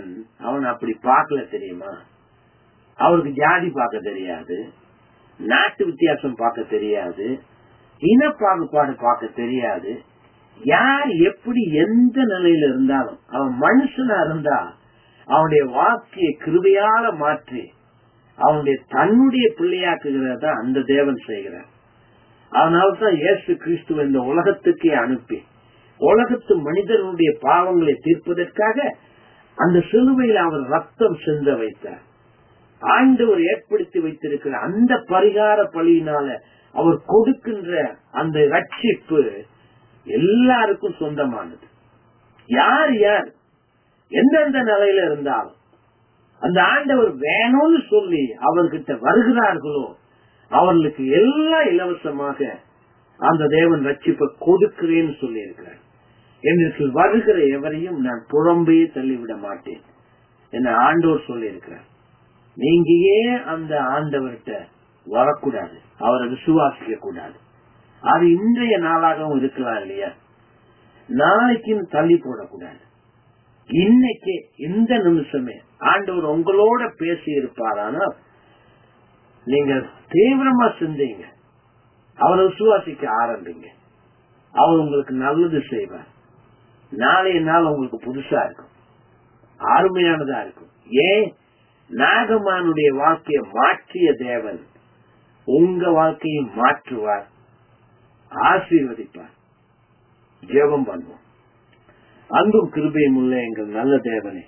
A: அவன் அப்படி பார்க்கல தெரியுமா அவருக்கு ஜாதி பார்க்க தெரியாது நாட்டு வித்தியாசம் பார்க்க தெரியாது இன பாகுபாடு பார்க்க தெரியாது யார் எப்படி எந்த நிலையில இருந்தாலும் அவன் மனுஷனா இருந்தா அவனுடைய வாழ்க்கையை கிருபையால மாற்றி அவனுடைய தன்னுடைய பிள்ளையாக்குகிறத அந்த தேவன் செய்கிறார் அதனால்தான் இயேசு கிறிஸ்துவ இந்த உலகத்துக்கே அனுப்பி உலகத்து மனிதனுடைய பாவங்களை தீர்ப்பதற்காக அந்த சிலுவையில் அவர் ரத்தம் சிந்த வைத்தார் ஆண்டவர் ஏற்படுத்தி வைத்திருக்கிற அந்த பரிகார பலியினால அவர் கொடுக்கின்ற அந்த ரட்சிப்பு எல்லாருக்கும் சொந்தமானது யார் யார் எந்தெந்த நிலையில இருந்தாலும் அந்த ஆண்டவர் வேணும்னு சொல்லி அவர்கிட்ட வருகிறார்களோ அவர்களுக்கு எல்லாம் இலவசமாக அந்த தேவன் ரட்சிப்பை கொடுக்கிறேன்னு சொல்லி இருக்கிறார் எனக்கு வருகிற எவரையும் நான் புறம்பே தள்ளிவிட மாட்டேன் என ஆண்டவர் சொல்லி இருக்கிறார் நீங்க ஏன் அந்த ஆண்டவர்கிட்ட வரக்கூடாது அவரை விசுவாசிக்க கூடாது அது இன்றைய நாளாகவும் இருக்கலாம் இல்லையா நாளைக்குன்னு தள்ளி போடக்கூடாது இன்னைக்கு இந்த நிமிஷமே ஆண்டவர் உங்களோட பேசி இருப்பாரானால் நீங்க தீவிரமா சிந்திங்க அவரை விசுவாசிக்க ஆரம்பிங்க அவர் உங்களுக்கு நல்லது செய்வார் நாளைய நாள் உங்களுக்கு புதுசா இருக்கும் அருமையானதா இருக்கும் ஏன் நாகமானுடைய வாழ்க்கையை மாற்றிய தேவன் உங்க வாழ்க்கையை மாற்றுவார் ஆசீர்வதிப்பார் ஜெபம் பண்ணுவோம் அன்பும் கிருபையும் உள்ள எங்கள் நல்ல தேவனே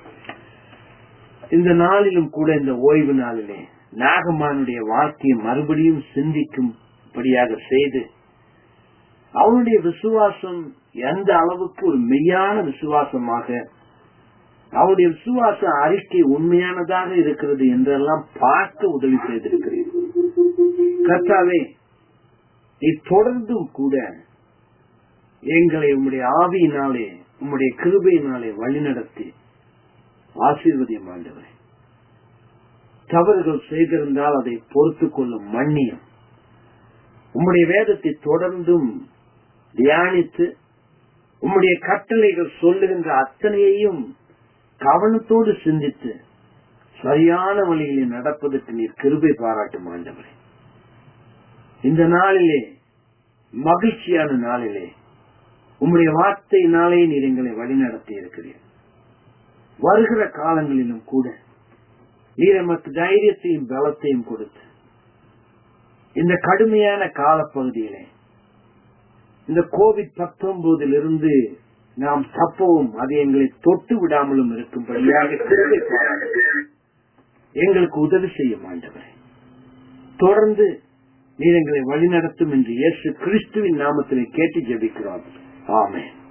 A: இந்த நாளிலும் கூட இந்த ஓய்வு நாளிலே நாகமானுடைய வாழ்க்கையை மறுபடியும் சிந்திக்கும்படியாக செய்து அவனுடைய விசுவாசம் எந்த அளவுக்கு ஒரு மெய்யான விசுவாசமாக அவருடைய விசுவாச அறிக்கை உண்மையானதாக இருக்கிறது என்றெல்லாம் பார்க்க உதவி செய்திருக்கிறேன் கர்த்தாவே நீ தொடர்ந்தும் கூட எங்களை உம்முடைய ஆவியினாலே உம்முடைய கிருபையினாலே வழிநடத்தி ஆசீர்வதியம் ஆண்டவரே தவறுகள் செய்திருந்தால் அதை பொறுத்துக் கொள்ளும் மன்னியம் உம்முடைய வேதத்தை தொடர்ந்தும் தியானித்து உம்முடைய கட்டளைகள் சொல்லுகின்ற அத்தனையையும் கவனத்தோடு சிந்தித்து சரியான வழியில் நடப்பதற்கு நீர் கிருபை பாராட்டும் ஆண்டவரே இந்த நாளிலே மகிழ்ச்சியான நாளிலே உம்முடைய வார்த்தையினாலே நீர் எங்களை வழிநடத்தி இருக்கிறீர் வருகிற காலங்களிலும் கூட நீர் எமக்கு தைரியத்தையும் பலத்தையும் கொடுத்து இந்த கடுமையான காலப்பகுதியிலே இந்த கோவிட் பத்தொன்பதிலிருந்து நாம் தப்பவும் அது எங்களை தொட்டு விடாமலும் இருக்கும்படியாக கிருபை பாராட்டுகிறேன். எங்களுக்கு உதவி செய்ய மாண்டவரே தொடர்ந்து நீர் எங்களை வழிநடத்தும் என்று இயேசு கிறிஸ்துவின் நாமத்திலே கேட்டு ஜெபிக்கிறோம் ஆமென்